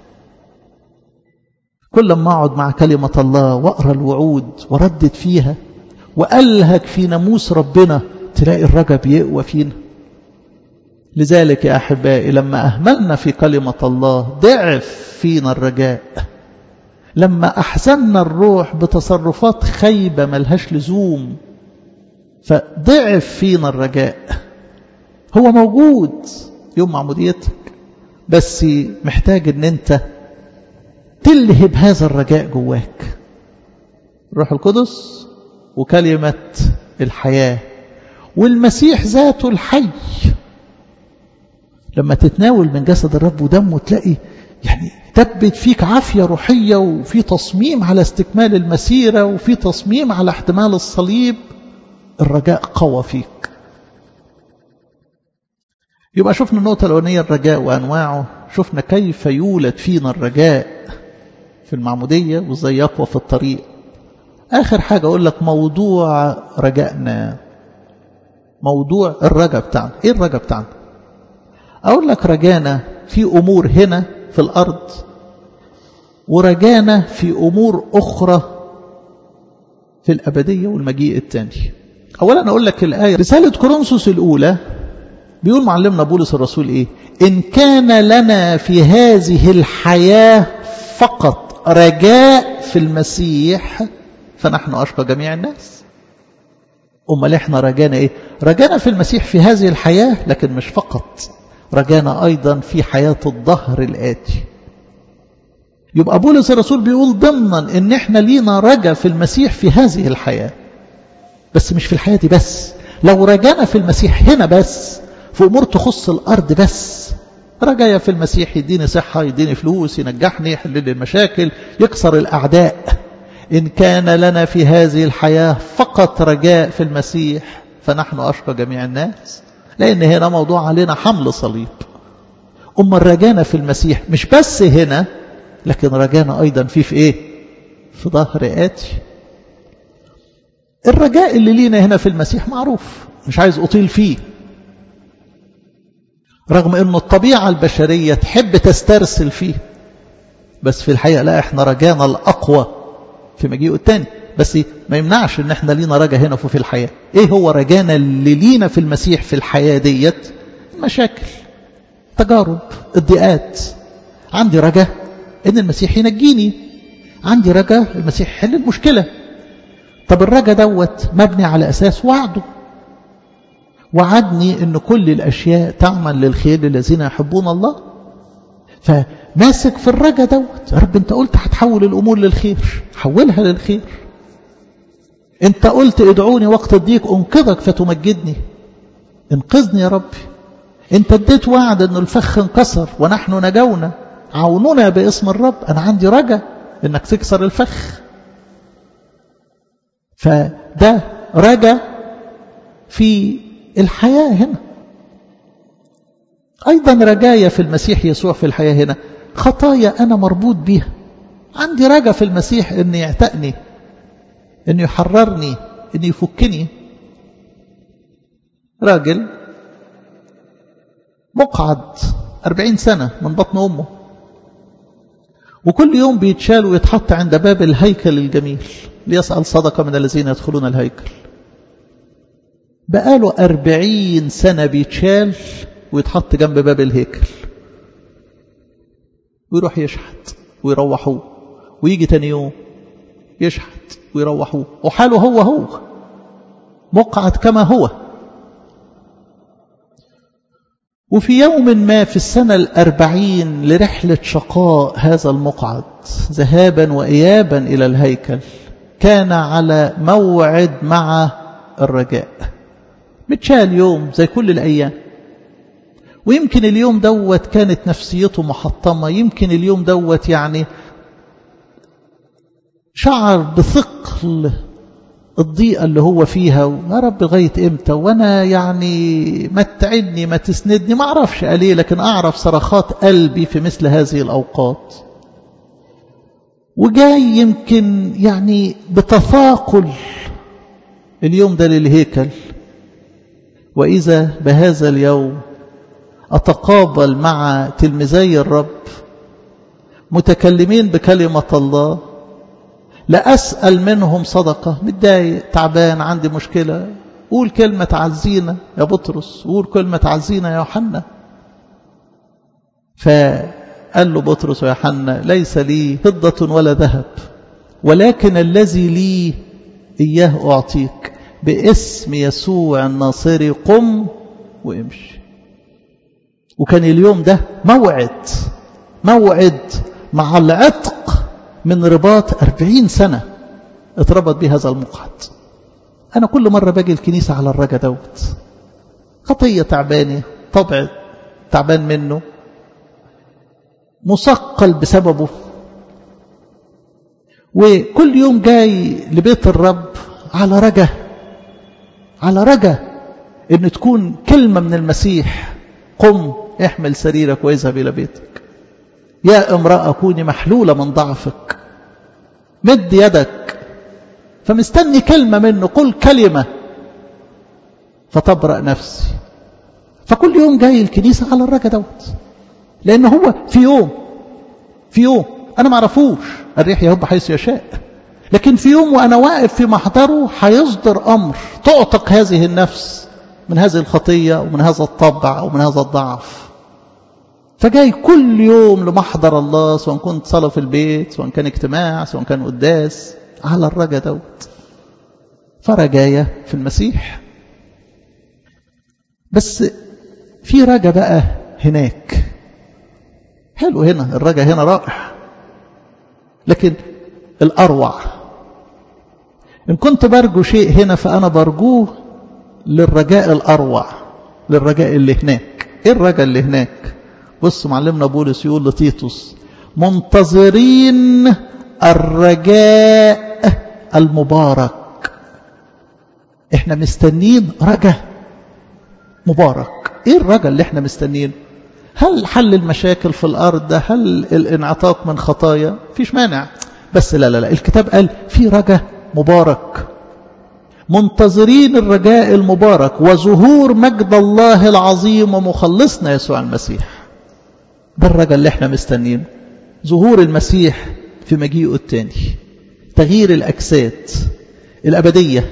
كل ما اقعد مع كلمة الله واقرا الوعود وردد فيها والهك في ناموس ربنا تلاقي الرجاء بيقوى فينا لذلك يا احبائي لما اهملنا في كلمة الله ضعف فينا الرجاء لما احزننا الروح بتصرفات خيبة ملهاش لزوم فضعف فينا الرجاء هو موجود يوم معموديتك بس محتاج ان انت تلهب هذا الرجاء جواك الروح القدس وكلمة الحياة والمسيح ذاته الحي لما تتناول من جسد الرب ودمه تلاقي يعني تبت فيك عافية روحية وفي تصميم على استكمال المسيرة وفي تصميم على احتمال الصليب الرجاء قوى فيك يبقى شفنا النقطة الأولانية الرجاء وأنواعه شفنا كيف يولد فينا الرجاء في المعمودية وازاي يقوى في الطريق آخر حاجة أقول لك موضوع رجائنا موضوع الرجاء بتاعنا إيه الرجاء بتاعنا أقول لك رجانا في أمور هنا في الأرض ورجانا في أمور أخرى في الأبدية والمجيء الثاني أولا أقول لك الآية رسالة كورنثوس الأولى بيقول معلمنا بولس الرسول إيه إن كان لنا في هذه الحياة فقط رجاء في المسيح فنحن أشقى جميع الناس أمال إحنا رجانا إيه رجانا في المسيح في هذه الحياة لكن مش فقط رجانا أيضا في حياة الظهر الآتي يبقى بولس الرسول بيقول ضمنا ان احنا لينا رجا في المسيح في هذه الحياة بس مش في الحياة دي بس لو رجانا في المسيح هنا بس في امور تخص الارض بس رجايا في المسيح يديني صحة يديني فلوس ينجحني يحل لي المشاكل يكسر الاعداء ان كان لنا في هذه الحياة فقط رجاء في المسيح فنحن اشقى جميع الناس لان هنا موضوع علينا حمل صليب أما رجانا في المسيح مش بس هنا لكن رجانا أيضا فيه في إيه في ظهر آتي الرجاء اللي لينا هنا في المسيح معروف مش عايز أطيل فيه رغم أن الطبيعة البشرية تحب تسترسل فيه بس في الحقيقة لا احنا رجانا الأقوى في مجيئه التاني بس ما يمنعش ان احنا لينا رجا هنا في الحياة ايه هو رجانا اللي لينا في المسيح في الحياة ديت مشاكل تجارب الضيقات عندي رجا ان المسيح ينجيني عندي رجا المسيح يحل المشكلة طب الرجا دوت مبني على أساس وعده وعدني ان كل الأشياء تعمل للخير للذين يحبون الله فماسك في الرجا دوت يا رب انت قلت هتحول الأمور للخير حولها للخير انت قلت ادعوني وقت الضيق انقذك فتمجدني انقذني يا ربي انت اديت وعد ان الفخ انكسر ونحن نجونا عوننا باسم الرب انا عندي رجا انك تكسر الفخ فده رجا في الحياة هنا أيضا رجايا في المسيح يسوع في الحياة هنا خطايا أنا مربوط بيها عندي رجا في المسيح أن يعتقني أن يحررني أن يفكني راجل مقعد أربعين سنة من بطن أمه وكل يوم بيتشال ويتحط عند باب الهيكل الجميل ليسأل صدقة من الذين يدخلون الهيكل بقاله أربعين سنة بيتشال ويتحط جنب باب الهيكل ويروح يشحت ويروحوه ويجي تاني يوم يشحت ويروحوه وحاله هو هو مقعد كما هو وفي يوم ما في السنة الأربعين لرحلة شقاء هذا المقعد ذهابا وإيابا إلى الهيكل كان على موعد مع الرجاء متشال يوم زي كل الأيام ويمكن اليوم دوت كانت نفسيته محطمة يمكن اليوم دوت يعني شعر بثقل الضيقة اللي هو فيها يا رب لغاية امتى وانا يعني ما تعني ما تسندني ما اعرفش قال ايه لكن اعرف صرخات قلبي في مثل هذه الاوقات وجاي يمكن يعني بتثاقل اليوم ده للهيكل وإذا بهذا اليوم أتقابل مع تلميذي الرب متكلمين بكلمة الله لا أسأل منهم صدقة متضايق تعبان عندي مشكلة قول كلمة تعزينا يا بطرس قول كلمة تعزينا يا يوحنا فقال له بطرس ويوحنا ليس لي فضة ولا ذهب ولكن الذي لي إياه أعطيك باسم يسوع الناصري قم وامشي وكان اليوم ده موعد موعد مع العتق من رباط أربعين سنة اتربط به هذا المقعد أنا كل مرة باجي الكنيسة على الرجا دوت خطية تعبانة طبع تعبان منه مثقل بسببه وكل يوم جاي لبيت الرب على رجا على رجا ان تكون كلمة من المسيح قم احمل سريرك واذهب الى بيتك يا امرأة كوني محلولة من ضعفك مد يدك فمستني كلمة منه قل كلمة فتبرأ نفسي فكل يوم جاي الكنيسة على الرجا دوت لأن هو في يوم في يوم أنا ما اعرفوش الريح يهب حيث يشاء لكن في يوم وأنا واقف في محضره هيصدر أمر تعتق هذه النفس من هذه الخطية ومن هذا الطبع ومن هذا الضعف فجاي كل يوم لمحضر الله سواء كنت صلاة في البيت سواء كان اجتماع سواء كان قداس على الرجا دوت فرجاية في المسيح بس في رجا بقى هناك حلو هنا الرجا هنا رائع لكن الأروع إن كنت برجو شيء هنا فأنا برجوه للرجاء الأروع للرجاء اللي هناك إيه الرجاء اللي هناك بص معلمنا بولس يقول لتيتوس منتظرين الرجاء المبارك احنا مستنين رجاء مبارك ايه الرجاء اللي احنا مستنينه هل حل المشاكل في الارض ده هل الانعتاق من خطايا فيش مانع بس لا لا لا الكتاب قال في رجاء مبارك منتظرين الرجاء المبارك وظهور مجد الله العظيم ومخلصنا يسوع المسيح ده الرجاء اللي احنا مستنينه ظهور المسيح في مجيئه الثاني تغيير الأجساد الأبدية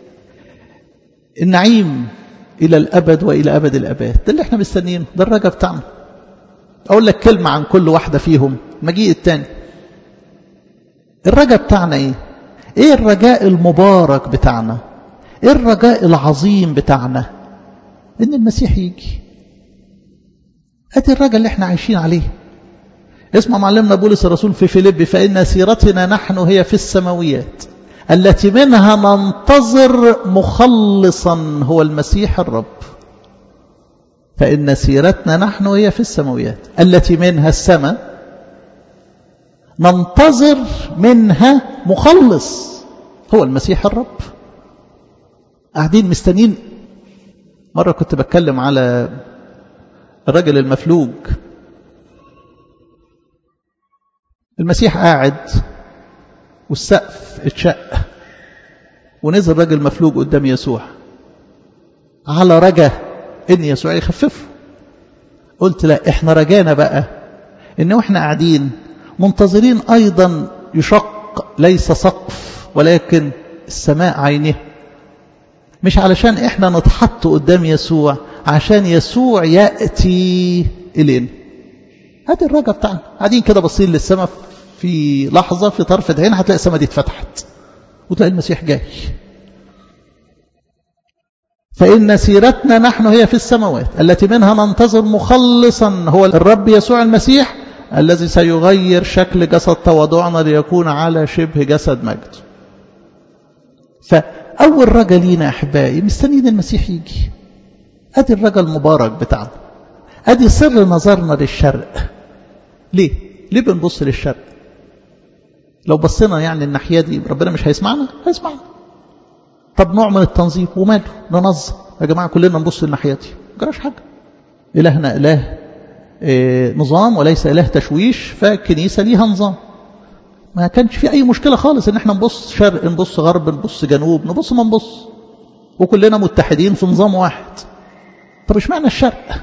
النعيم إلى الأبد وإلى أبد الأباد ده اللي احنا مستنيينه ده الرجاء بتاعنا أقول لك كلمة عن كل واحدة فيهم مجيء الثاني الرجاء بتاعنا إيه إيه الرجاء المبارك بتاعنا إيه الرجاء العظيم بتاعنا إن المسيح يجي أدي الرجاء اللي احنا عايشين عليه اسمع معلمنا بولس الرسول في فيليب فإن سيرتنا نحن هي في السماويات التي منها ننتظر مخلصا هو المسيح الرب فإن سيرتنا نحن هي في السماويات التي منها السماء ننتظر منها مخلص هو المسيح الرب قاعدين مستنين مرة كنت بتكلم على الرجل المفلوج المسيح قاعد والسقف اتشق ونزل راجل مفلوج قدام يسوع على رجا ان يسوع يخففه قلت لا احنا رجانا بقى ان واحنا قاعدين منتظرين ايضا يشق ليس سقف ولكن السماء عينه مش علشان احنا نتحط قدام يسوع عشان يسوع يأتي إلينا هذه الرجا بتاعنا قاعدين كده باصين للسماء في لحظة في طرف عين هتلاقي السماء دي اتفتحت وتلاقي المسيح جاي فإن سيرتنا نحن هي في السماوات التي منها ننتظر مخلصا هو الرب يسوع المسيح الذي سيغير شكل جسد تواضعنا ليكون على شبه جسد مجد فأول رجا لينا أحبائي مستنيين المسيح يجي أدي الرجا المبارك بتاعنا أدي سر نظرنا للشرق ليه؟ ليه بنبص للشرق؟ لو بصينا يعني الناحية دي ربنا مش هيسمعنا؟ هيسمعنا طب نوع من التنظيم وماله ننظم يا جماعة كلنا نبص الناحية دي جراش حاجة إلهنا إله إيه نظام وليس إله تشويش فالكنيسة ليها نظام ما كانش في أي مشكلة خالص إن احنا نبص شرق نبص غرب نبص جنوب نبص ما نبص وكلنا متحدين في نظام واحد طب ايش معنى الشرق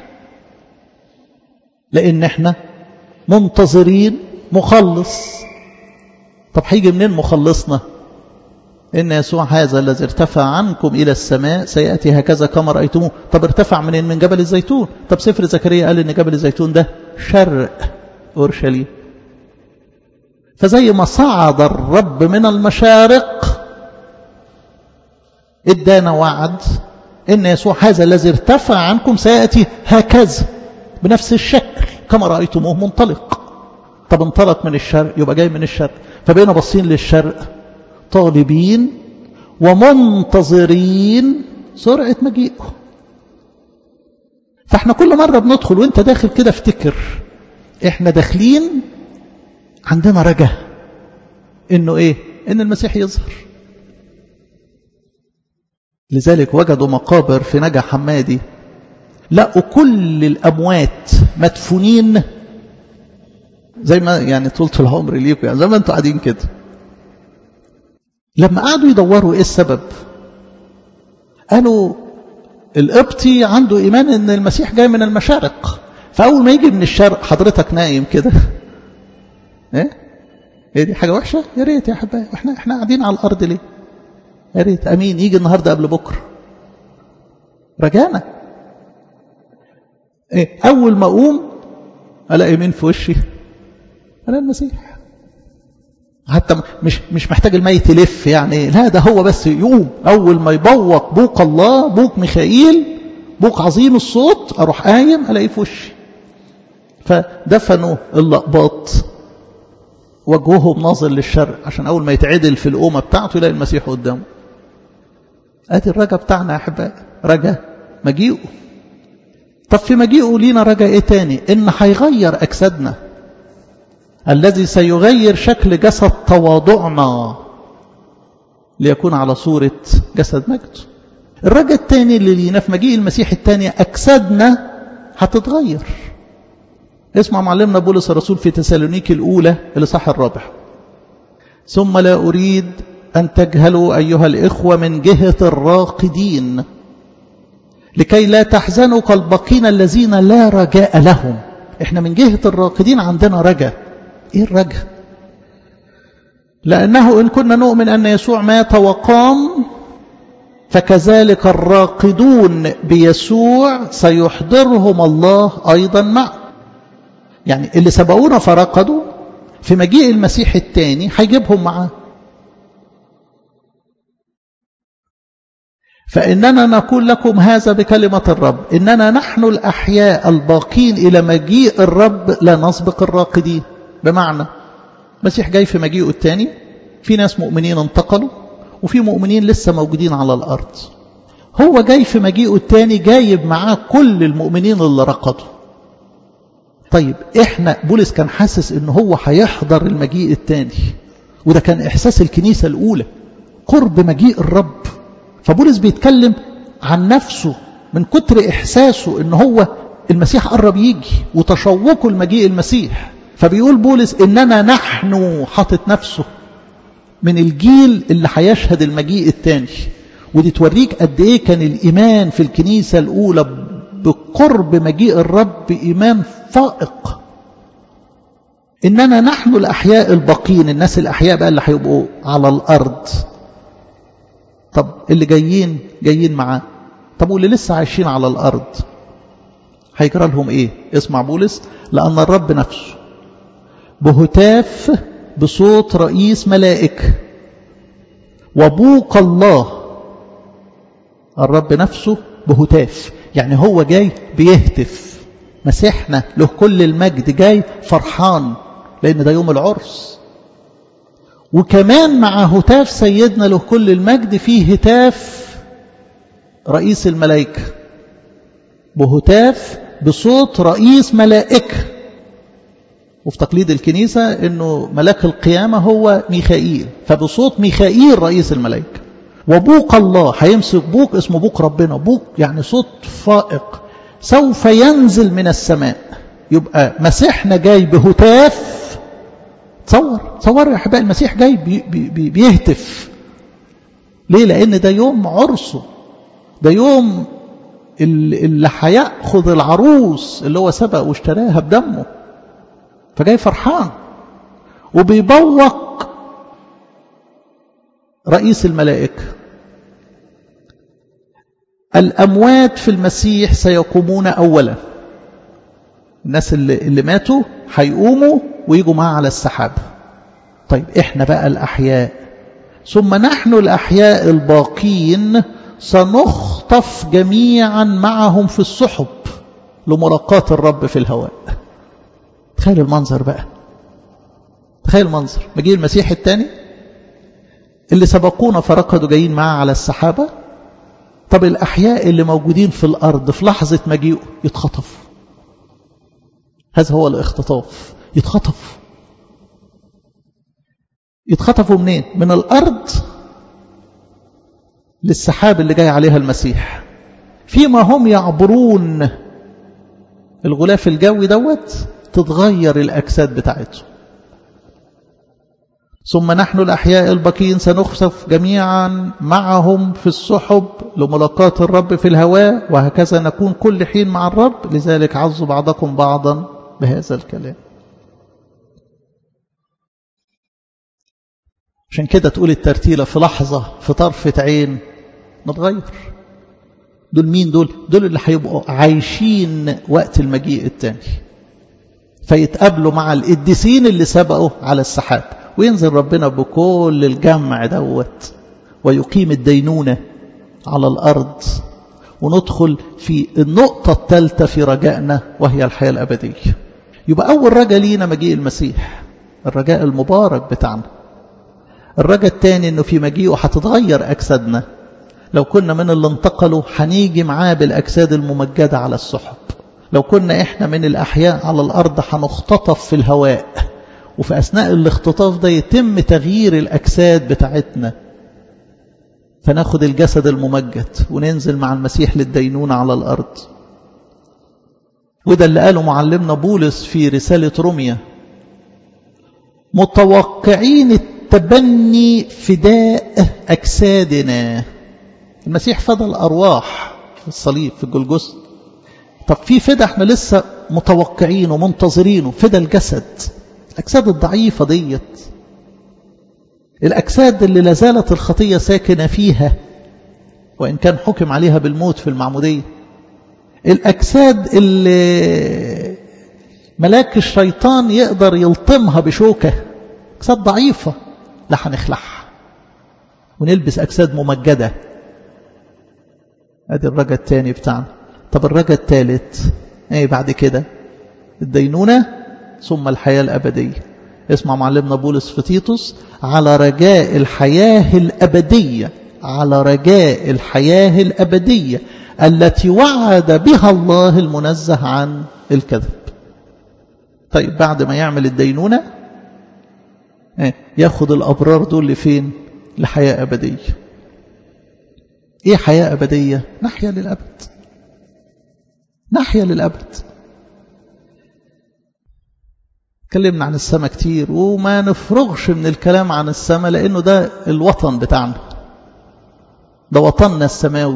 لأن احنا منتظرين مخلص طب هيجي منين مخلصنا إن يسوع هذا الذي ارتفع عنكم إلى السماء سيأتي هكذا كما رأيتموه طب ارتفع منين من جبل الزيتون طب سفر زكريا قال إن جبل الزيتون ده شرق أورشليم فزي ما صعد الرب من المشارق ادانا وعد إن يسوع هذا الذي ارتفع عنكم سيأتي هكذا بنفس الشكل كما رأيتموه منطلق طب انطلق من الشرق يبقى جاي من الشرق فبقينا باصين للشرق طالبين ومنتظرين سرعة مجيئه فاحنا كل مرة بندخل وانت داخل كده افتكر احنا داخلين عندنا رجا انه ايه ان المسيح يظهر لذلك وجدوا مقابر في نجا حمادي لقوا كل الاموات مدفونين زي ما يعني طولة العمر ليكم يعني زي ما انتوا قاعدين كده لما قعدوا يدوروا ايه السبب قالوا القبطي عنده ايمان ان المسيح جاي من المشارق فاول ما يجي من الشرق حضرتك نايم كده ايه ايه دي حاجه وحشه يا ريت يا حبايبي احنا احنا قاعدين على الارض ليه يا ريت امين يجي النهارده قبل بكره رجانا ايه اول ما اقوم الاقي مين في وشي الاقي المسيح حتى مش مش محتاج الميت يلف يعني لا ده هو بس يقوم اول ما يبوق بوق الله بوق ميخائيل بوق عظيم الصوت اروح قايم الاقيه في وشي فدفنوا اللقباط وجههم ناظر للشرق عشان اول ما يتعدل في القومه بتاعته يلاقي المسيح قدامه ادي الرجا بتاعنا يا احبائي رجا مجيئه طب في مجيئه لينا رجا ايه تاني ان هيغير اجسادنا الذي سيغير شكل جسد تواضعنا ليكون على صورة جسد مجد الرجاء الثاني اللي لينا في مجيء المسيح الثاني أجسادنا هتتغير اسمع معلمنا بولس الرسول في تسالونيكي الأولى الإصحاح الرابع ثم لا أريد أن تجهلوا أيها الإخوة من جهة الراقدين لكي لا تحزنوا كالبقين الذين لا رجاء لهم احنا من جهة الراقدين عندنا رجاء ايه الرجاء لأنه إن كنا نؤمن أن يسوع مات وقام فكذلك الراقدون بيسوع سيحضرهم الله أيضا معه يعني اللي سبقونا فرقدوا في مجيء المسيح الثاني هيجيبهم معاه فإننا نقول لكم هذا بكلمة الرب إننا نحن الأحياء الباقين إلى مجيء الرب لا نسبق الراقدين بمعنى المسيح جاي في مجيئه الثاني في ناس مؤمنين انتقلوا وفي مؤمنين لسه موجودين على الأرض هو جاي في مجيئه الثاني جايب معاه كل المؤمنين اللي رقدوا طيب احنا بولس كان حاسس ان هو هيحضر المجيء الثاني وده كان احساس الكنيسة الاولى قرب مجيء الرب فبولس بيتكلم عن نفسه من كتر احساسه ان هو المسيح قرب يجي وتشوقه لمجيء المسيح فبيقول بولس إننا نحن حاطط نفسه من الجيل اللي هيشهد المجيء الثاني ودي توريك قد ايه كان الايمان في الكنيسه الاولى بقرب مجيء الرب ايمان فائق اننا نحن الاحياء الباقين الناس الاحياء بقى اللي هيبقوا على الارض طب اللي جايين جايين معاه طب واللي لسه عايشين على الارض هيجرى لهم ايه اسمع بولس لان الرب نفسه بهتاف بصوت رئيس ملائكه وبوق الله الرب نفسه بهتاف يعني هو جاي بيهتف مسيحنا له كل المجد جاي فرحان لأن ده يوم العرس وكمان مع هتاف سيدنا له كل المجد فيه هتاف رئيس الملائكة بهتاف بصوت رئيس ملائكة وفي تقليد الكنيسة أنه ملاك القيامة هو ميخائيل فبصوت ميخائيل رئيس الملائكة وبوق الله هيمسك بوق اسمه بوق ربنا بوق يعني صوت فائق سوف ينزل من السماء يبقى مسيحنا جاي بهتاف تصور تصور يا احبائي المسيح جاي بي بي بيهتف ليه لان ده يوم عرسه ده يوم اللي هياخذ العروس اللي هو سبق واشتراها بدمه فجاي فرحان وبيبوق رئيس الملائكة الأموات في المسيح سيقومون أولا الناس اللي, اللي ماتوا هيقوموا ويجوا معاه على السحاب طيب إحنا بقى الأحياء ثم نحن الأحياء الباقين سنخطف جميعا معهم في السحب لملاقاة الرب في الهواء تخيل المنظر بقى تخيل المنظر مجيء المسيح الثاني اللي سبقونا فرقدوا جايين معاه على السحابة طب الأحياء اللي موجودين في الأرض في لحظة مجيئه يتخطفوا هذا هو الاختطاف يتخطف يتخطفوا منين من الأرض للسحاب اللي جاي عليها المسيح فيما هم يعبرون الغلاف الجوي دوت تتغير الأجساد بتاعتهم ثم نحن الأحياء الباقين سنخسف جميعا معهم في السحب لملاقاة الرب في الهواء وهكذا نكون كل حين مع الرب لذلك عزوا بعضكم بعضا بهذا الكلام عشان كده تقول الترتيلة في لحظة في طرفة عين نتغير دول مين دول دول اللي هيبقوا عايشين وقت المجيء الثاني فيتقابلوا مع القديسين اللي سبقوا على السحاب وينزل ربنا بكل الجمع دوت ويقيم الدينونة على الأرض وندخل في النقطة الثالثة في رجائنا وهي الحياة الأبدية يبقى أول رجاء لينا مجيء المسيح الرجاء المبارك بتاعنا الرجاء الثاني أنه في مجيئه هتتغير أجسادنا لو كنا من اللي انتقلوا هنيجي معاه بالأجساد الممجدة على السحب لو كنا إحنا من الأحياء على الأرض هنختطف في الهواء وفي أثناء الاختطاف ده يتم تغيير الأجساد بتاعتنا فناخد الجسد الممجد وننزل مع المسيح للدينونة على الأرض وده اللي قاله معلمنا بولس في رسالة روميا متوقعين التبني فداء أجسادنا المسيح فدى الأرواح في الصليب في الجلجسد طب في فدا احنا لسه متوقعين ومنتظرينه فدا الجسد الأجساد الضعيفة ديت الأجساد اللي لازالت الخطية ساكنة فيها وإن كان حكم عليها بالموت في المعمودية الأجساد اللي ملاك الشيطان يقدر يلطمها بشوكة أجساد ضعيفة لا هنخلعها ونلبس أجساد ممجدة ادي الرجا الثاني بتاعنا طب الرجا الثالث ايه بعد كده الدينونة ثم الحياة الأبدية اسمع معلمنا بولس في تيتوس على رجاء الحياة الأبدية على رجاء الحياة الأبدية التي وعد بها الله المنزه عن الكذب طيب بعد ما يعمل الدينونة ياخد الأبرار دول لفين لحياة أبدية إيه حياة أبدية نحيا للأبد نحيا للأبد اتكلمنا عن السماء كتير وما نفرغش من الكلام عن السماء لأنه ده الوطن بتاعنا ده وطننا السماوي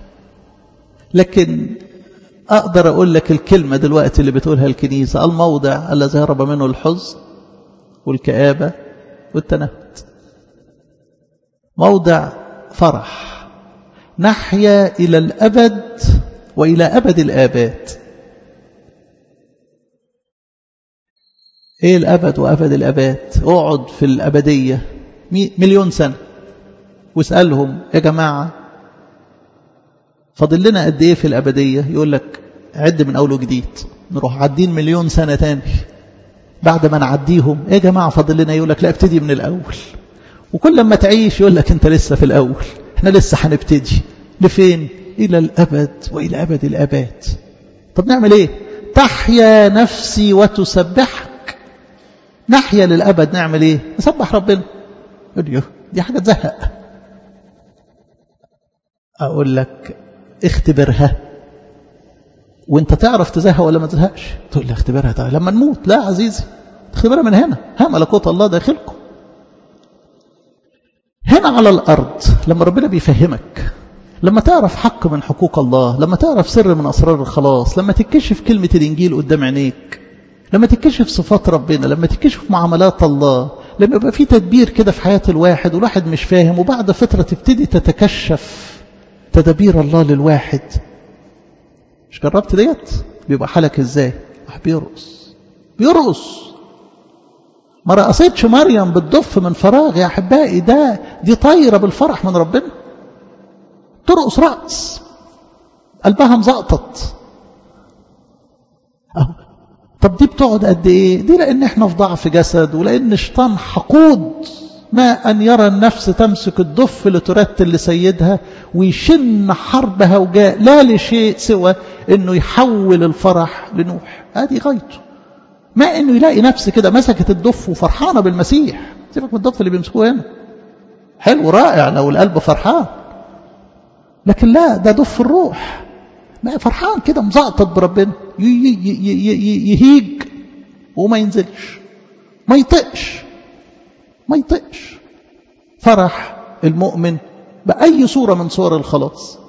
لكن أقدر أقول لك الكلمة دلوقتي اللي بتقولها الكنيسة الموضع الذي هرب منه الحزن والكآبة والتنهد موضع فرح نحيا إلى الأبد وإلى أبد الآباد إيه الأبد وأبد الآباد اقعد في الأبدية مليون سنة واسألهم يا جماعة فاضل لنا قد إيه في الأبدية يقول لك عد من أول وجديد نروح عدين مليون سنة تاني بعد ما نعديهم يا جماعة فاضل لنا يقول لك لا ابتدي من الأول وكل لما تعيش يقول لك أنت لسه في الأول احنا لسه هنبتدي لفين إلى الأبد وإلى أبد الأباد طب نعمل إيه تحيا نفسي وتسبحك نحيا للأبد نعمل إيه نسبح ربنا يقول دي حاجة تزهق أقول لك اختبرها وانت تعرف تزهق ولا ما تزهقش تقول لي اختبرها تعالى لما نموت لا عزيزي اختبرها من هنا ها ملكوت الله داخلكم هنا على الأرض لما ربنا بيفهمك لما تعرف حق من حقوق الله لما تعرف سر من أسرار الخلاص لما تكشف كلمة الإنجيل قدام عينيك لما تكشف صفات ربنا لما تكشف معاملات الله لما يبقى في تدبير كده في حياة الواحد والواحد مش فاهم وبعد فترة تبتدي تتكشف تدبير الله للواحد مش جربت ديت بيبقى حالك ازاي بيرقص بيرقص ما رقصتش مريم بالضف من فراغ يا احبائي ده دي طايره بالفرح من ربنا ترقص رقص قلبها مزقطط اهو طب دي بتقعد قد ايه دي لان احنا في ضعف جسد ولان الشيطان حقود ما أن يرى النفس تمسك الضف لترتل لسيدها ويشن حربها وجاء لا لشيء سوى أنه يحول الفرح لنوح هذه غايته ما أنه يلاقي نفس كده مسكت الضف وفرحانة بالمسيح سيبك من الضف اللي بيمسكوه هنا حلو رائع لو القلب فرحان لكن لا ده ضف الروح ما فرحان كده مزقطط بربنا يهيج وما ينزلش ما يطقش ما يطقش فرح المؤمن بأي صورة من صور الخلاص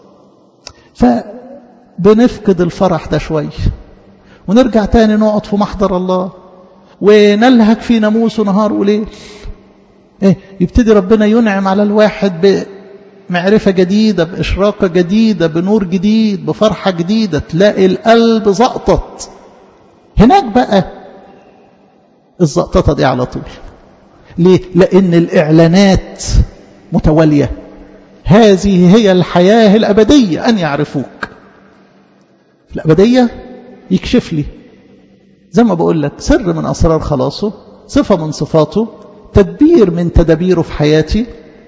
فبنفقد الفرح ده شوية ونرجع تاني نقعد في محضر الله ونلهك في ناموسه نهار وليل إيه يبتدي ربنا ينعم على الواحد بمعرفة جديدة بإشراقة جديدة بنور جديد بفرحة جديدة تلاقي القلب زقطت هناك بقى الزقططة دي على طول ليه؟ لأن الإعلانات متوالية هذه هي الحياة الأبدية أن يعرفوك في الأبدية يكشف لي زي ما بقول لك سر من أسرار خلاصه صفة من صفاته تدبير من تدابيره في حياتي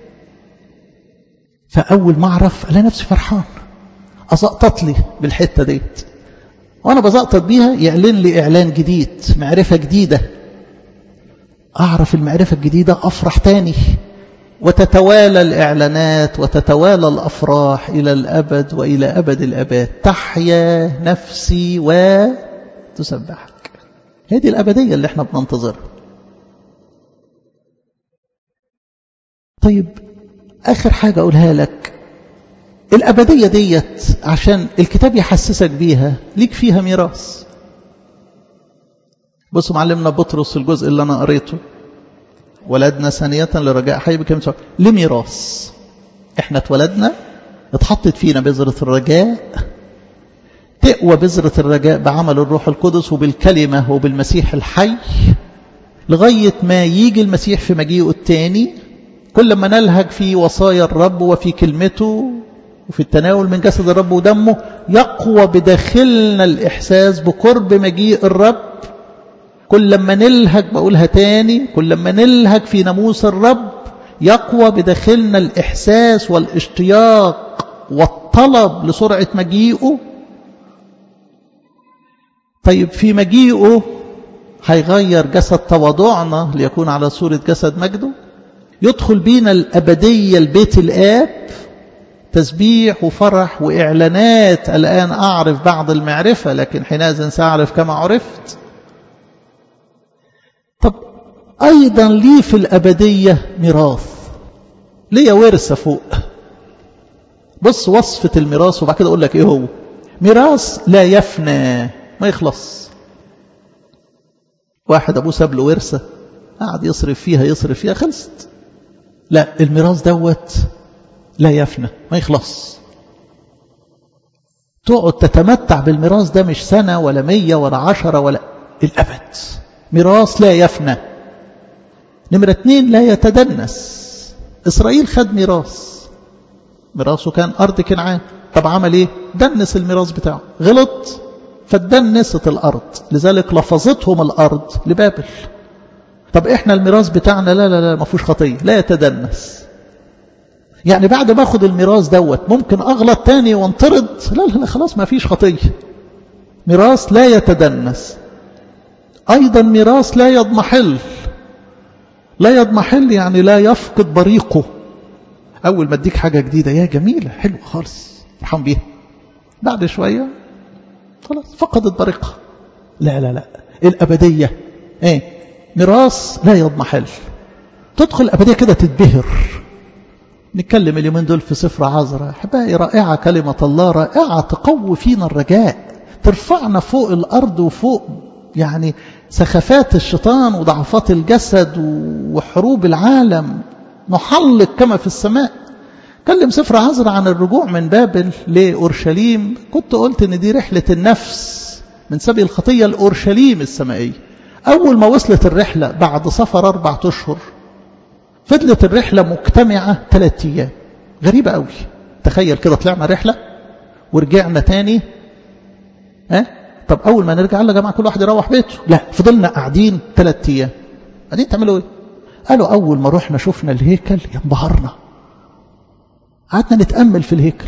فأول ما أعرف ألاقي نفسي فرحان أزقطط لي بالحتة ديت وأنا بزقطط بيها يعلن لي إعلان جديد معرفة جديدة أعرف المعرفة الجديدة أفرح تاني وتتوالى الإعلانات وتتوالى الأفراح إلى الأبد وإلى أبد الأباد تحيا نفسي وتسبحك هذه الأبدية اللي احنا بننتظرها طيب آخر حاجة أقولها لك الأبدية ديت عشان الكتاب يحسسك بيها ليك فيها ميراث بصوا معلمنا بطرس الجزء اللي أنا قريته ولدنا ثانية لرجاء حي بكلمة سواء لميراث احنا اتولدنا اتحطت فينا بذرة الرجاء تقوى بذرة الرجاء بعمل الروح القدس وبالكلمة وبالمسيح الحي لغاية ما يجي المسيح في مجيئه الثاني كل ما نلهج في وصايا الرب وفي كلمته وفي التناول من جسد الرب ودمه يقوى بداخلنا الإحساس بقرب مجيء الرب كل لما نلهج بقولها تاني كل لما نلهج في ناموس الرب يقوى بداخلنا الإحساس والاشتياق والطلب لسرعة مجيئه طيب في مجيئه هيغير جسد تواضعنا ليكون على صورة جسد مجده يدخل بينا الأبدية البيت الآب تسبيح وفرح وإعلانات الآن أعرف بعض المعرفة لكن حينئذ سأعرف كما عرفت أيضا لي في الأبدية ميراث ليا ورثة فوق بص وصفة الميراث وبعد كده أقول لك إيه هو ميراث لا يفنى ما يخلص واحد أبوه ساب له ورثة قعد يصرف فيها يصرف فيها خلصت لا الميراث دوت لا يفنى ما يخلص تقعد تتمتع بالميراث ده مش سنة ولا مية ولا عشرة ولا الأبد ميراث لا يفنى نمرة اتنين لا يتدنس إسرائيل خد ميراث ميراثه كان أرض كنعان طب عمل إيه دنس الميراث بتاعه غلط فدنست الأرض لذلك لفظتهم الأرض لبابل طب إحنا الميراث بتاعنا لا لا لا ما فيهوش خطية لا يتدنس يعني بعد ما أخذ الميراث دوت ممكن أغلط تاني وانطرد لا لا لا خلاص ما فيش خطية ميراث لا يتدنس أيضا ميراث لا يضمحل لا يضمحل يعني لا يفقد بريقه أول ما اديك حاجة جديدة يا جميلة حلوة خالص فرحان بيها بعد شوية خلاص فقدت بريقها لا لا لا الأبدية ايه ميراث لا يضمحل تدخل الأبدية كده تتبهر نتكلم اليومين دول في سفر عذراء احبائي رائعة كلمة الله رائعة تقوي فينا الرجاء ترفعنا فوق الأرض وفوق يعني سخفات الشيطان وضعفات الجسد وحروب العالم نحلق كما في السماء كلم سفر عذراء عن الرجوع من بابل لأورشليم كنت قلت ان دي رحلة النفس من سبي الخطية لأورشليم السمائية أول ما وصلت الرحلة بعد سفر أربعة أشهر فضلت الرحلة مجتمعة ثلاثة أيام غريبة قوي تخيل كده طلعنا رحلة ورجعنا تاني ها طب أول ما نرجع يا جماعة كل واحد يروح بيته لا فضلنا قاعدين ثلاثة أيام قاعدين تعملوا إيه قالوا أول ما رحنا شفنا الهيكل ينبهرنا قعدنا نتأمل في الهيكل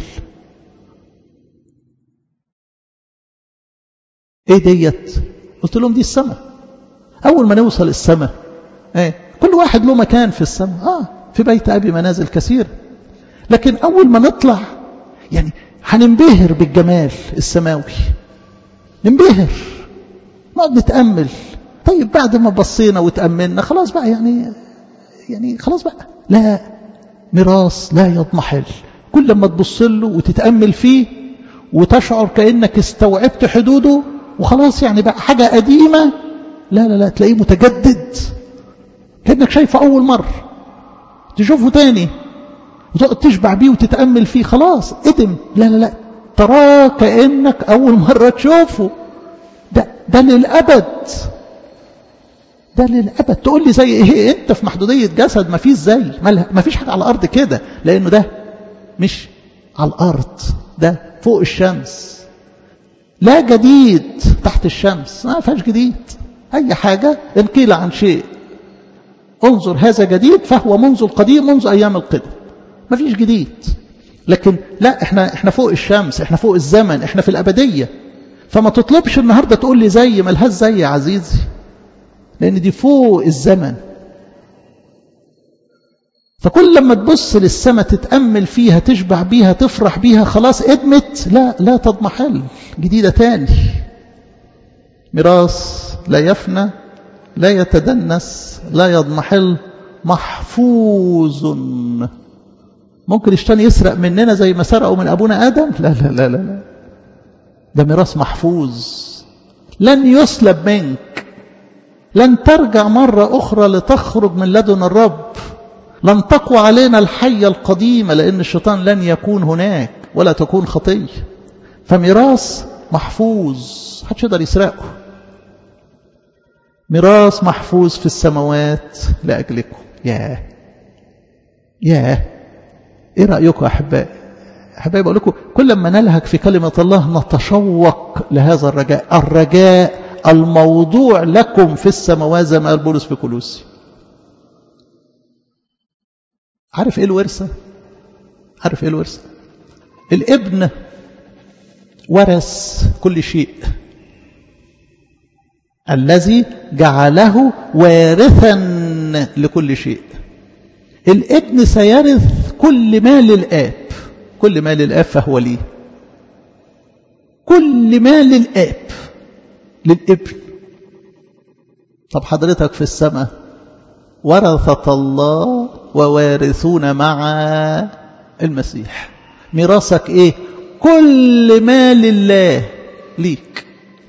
ايه ديت قلت لهم دي السماء اول ما نوصل السماء ايه كل واحد له مكان في السماء اه في بيت ابي منازل كثير لكن اول ما نطلع يعني هننبهر بالجمال السماوي ننبهر نقعد نتامل طيب بعد ما بصينا وتاملنا خلاص بقى يعني يعني خلاص بقى لا ميراث لا يضمحل كل ما تبص له وتتامل فيه وتشعر كانك استوعبت حدوده وخلاص يعني بقى حاجه قديمه لا لا لا تلاقيه متجدد كأنك شايفه أول مرة تشوفه تاني وتقعد تشبع بيه وتتأمل فيه خلاص ادم لا لا لا تراه كأنك أول مرة تشوفه ده, ده للأبد ده للأبد تقول لي زي إيه أنت في محدودية جسد ما فيش زي ما فيش حاجة على الأرض كده لأنه ده مش على الأرض ده فوق الشمس لا جديد تحت الشمس ما فيهاش جديد أي حاجة إن قيل عن شيء انظر هذا جديد فهو منذ القديم منذ أيام القدم ما فيش جديد لكن لا احنا احنا فوق الشمس احنا فوق الزمن احنا في الأبدية فما تطلبش النهاردة تقول لي زي ملهاش زي يا عزيزي لأن دي فوق الزمن فكل لما تبص للسماء تتأمل فيها تشبع بيها تفرح بيها خلاص ادمت لا لا تضمحل جديدة تاني ميراث لا يفنى لا يتدنس لا يضمحل محفوظ ممكن الشيطان يسرق مننا زي ما سرقوا من أبونا آدم لا لا لا لا, لا. ده ميراث محفوظ لن يسلب منك لن ترجع مرة أخرى لتخرج من لدن الرب لن تقوى علينا الحية القديمة لأن الشيطان لن يكون هناك ولا تكون خطية فميراث محفوظ محدش يقدر يسرقه ميراث محفوظ في السماوات لأجلكم ياه ياه ايه رأيكم أحبائي أحبائي بقول لكم كل ما نلهك في كلمة الله نتشوق لهذا الرجاء الرجاء الموضوع لكم في السماوات زي ما قال بولس في كولوسي عارف ايه الورثة عارف ايه الورثة الابن ورث كل شيء الذي جعله وارثا لكل شيء الابن سيرث كل مال الآب كل مال الآب فهو ليه كل مال الآب للابن طب حضرتك في السماء ورثة الله ووارثون مع المسيح ميراثك ايه كل ما لله ليك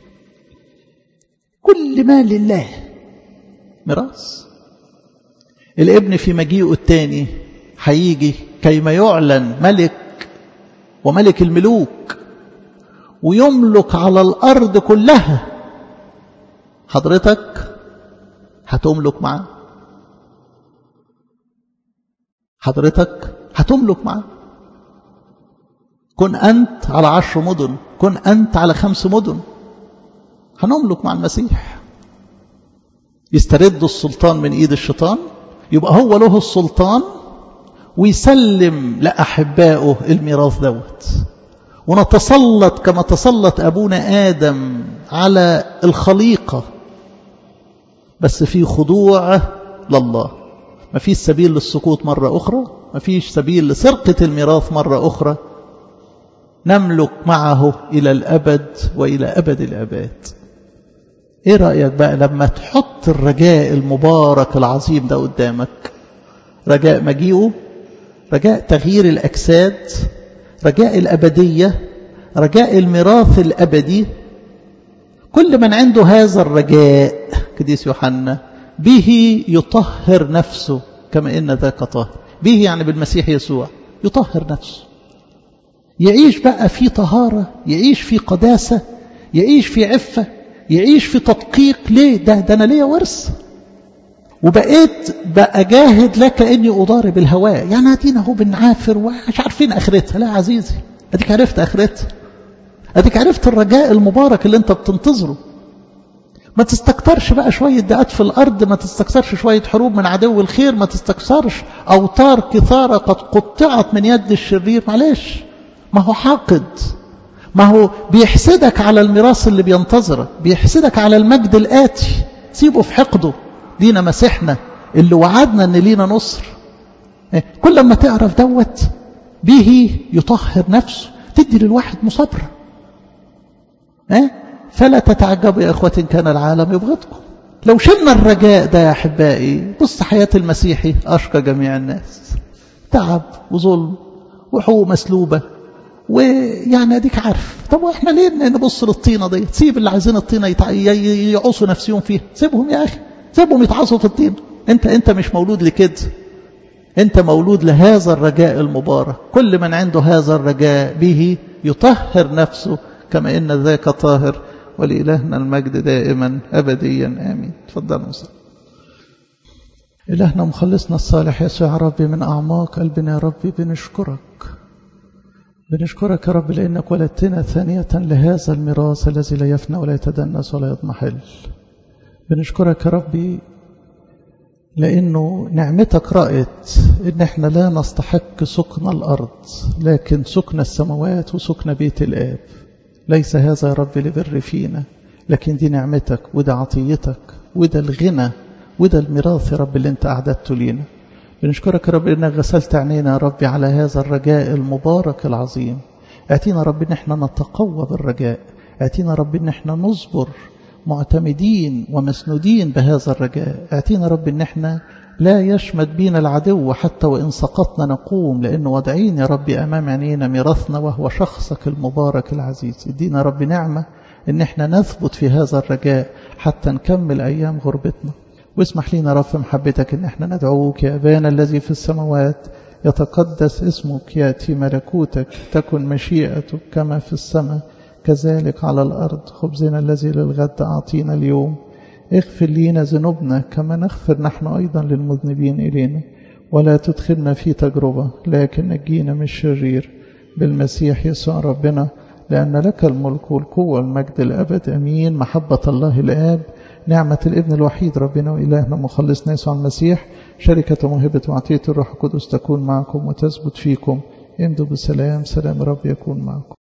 كل ما لله ميراث الابن في مجيئه الثاني هيجي كيما يعلن ملك وملك الملوك ويملك على الأرض كلها حضرتك هتملك معاه حضرتك هتملك معاه كن أنت على عشر مدن كن أنت على خمس مدن هنملك مع المسيح يسترد السلطان من إيد الشيطان يبقى هو له السلطان ويسلم لأحبائه الميراث دوت ونتسلط كما تسلط أبونا آدم على الخليقة بس في خضوع لله ما فيش سبيل للسقوط مرة أخرى ما فيش سبيل لسرقة الميراث مرة أخرى نملك معه إلى الأبد وإلى أبد الأباد إيه رأيك بقى لما تحط الرجاء المبارك العظيم ده قدامك رجاء مجيئه رجاء تغيير الأجساد رجاء الأبدية رجاء الميراث الأبدي كل من عنده هذا الرجاء قديس يوحنا به يطهر نفسه كما إن ذاك طاهر به يعني بالمسيح يسوع يطهر نفسه يعيش بقى في طهارة يعيش في قداسة يعيش في عفة يعيش في تدقيق ليه ده ده أنا ليا ورث وبقيت بقى جاهد لك اني اضارب الهواء يعني ادينا اهو بنعافر ومش عارفين اخرتها لا يا عزيزي اديك عرفت اخرتها اديك عرفت الرجاء المبارك اللي انت بتنتظره ما تستكترش بقى شوية دقات في الأرض ما تستكترش شوية حروب من عدو الخير ما تستكترش أوتار كثارة قد قطعت من يد الشرير معلش ما هو حاقد ما هو بيحسدك على الميراث اللي بينتظرك بيحسدك على المجد الآتي سيبه في حقده لينا مسيحنا اللي وعدنا ان لينا نصر كل ما تعرف دوت به يطهر نفسه تدي للواحد مصابرة فلا تتعجبوا يا اخوة كان العالم يبغضكم لو شلنا الرجاء ده يا احبائي بص حياة المسيحي اشقى جميع الناس تعب وظلم وحقوق مسلوبة ويعني اديك عارف طب واحنا ليه نبص للطينة دي سيب اللي عايزين الطينة يتع... يعصوا نفسهم فيها سيبهم يا اخي سيبهم يتعصوا في الطين انت انت مش مولود لكده انت مولود لهذا الرجاء المبارك كل من عنده هذا الرجاء به يطهر نفسه كما ان ذاك طاهر ولإلهنا المجد دائما أبديا آمين تفضل موسى إلهنا مخلصنا الصالح يسوع ربي من أعماق قلبنا يا ربي بنشكرك بنشكرك يا رب لأنك ولدتنا ثانية لهذا الميراث الذي لا يفنى ولا يتدنس ولا يضمحل بنشكرك يا ربي لأنه نعمتك رأت إن احنا لا نستحق سكن الأرض لكن سكن السماوات وسكن بيت الآب ليس هذا يا رب لبر فينا لكن دي نعمتك وده عطيتك وده الغنى وده الميراث يا رب اللي انت أعددته لينا بنشكرك يا رب إنك غسلت عينينا يا رب على هذا الرجاء المبارك العظيم اعطينا رب إن احنا نتقوى بالرجاء اعطينا رب إن احنا نصبر معتمدين ومسنودين بهذا الرجاء اعطينا رب ان احنا لا يشمت بينا العدو حتى وإن سقطنا نقوم لأنه وضعين يا رب أمام عينينا ميراثنا وهو شخصك المبارك العزيز ادينا رب نعمة ان احنا نثبت في هذا الرجاء حتى نكمل أيام غربتنا واسمح لنا رب محبتك ان احنا ندعوك يا أبانا الذي في السماوات يتقدس اسمك يأتي ملكوتك تكن مشيئتك كما في السماء كذلك على الأرض خبزنا الذي للغد أعطينا اليوم اغفر لينا ذنوبنا كما نغفر نحن أيضا للمذنبين إلينا ولا تدخلنا في تجربة لكن نجينا من الشرير بالمسيح يسوع ربنا لأن لك الملك والقوة والمجد الأبد أمين محبة الله الآب نعمة الابن الوحيد ربنا وإلهنا مخلصنا يسوع المسيح شركة موهبة وعطية الروح القدس تكون معكم وتثبت فيكم امضوا بسلام سلام رب يكون معكم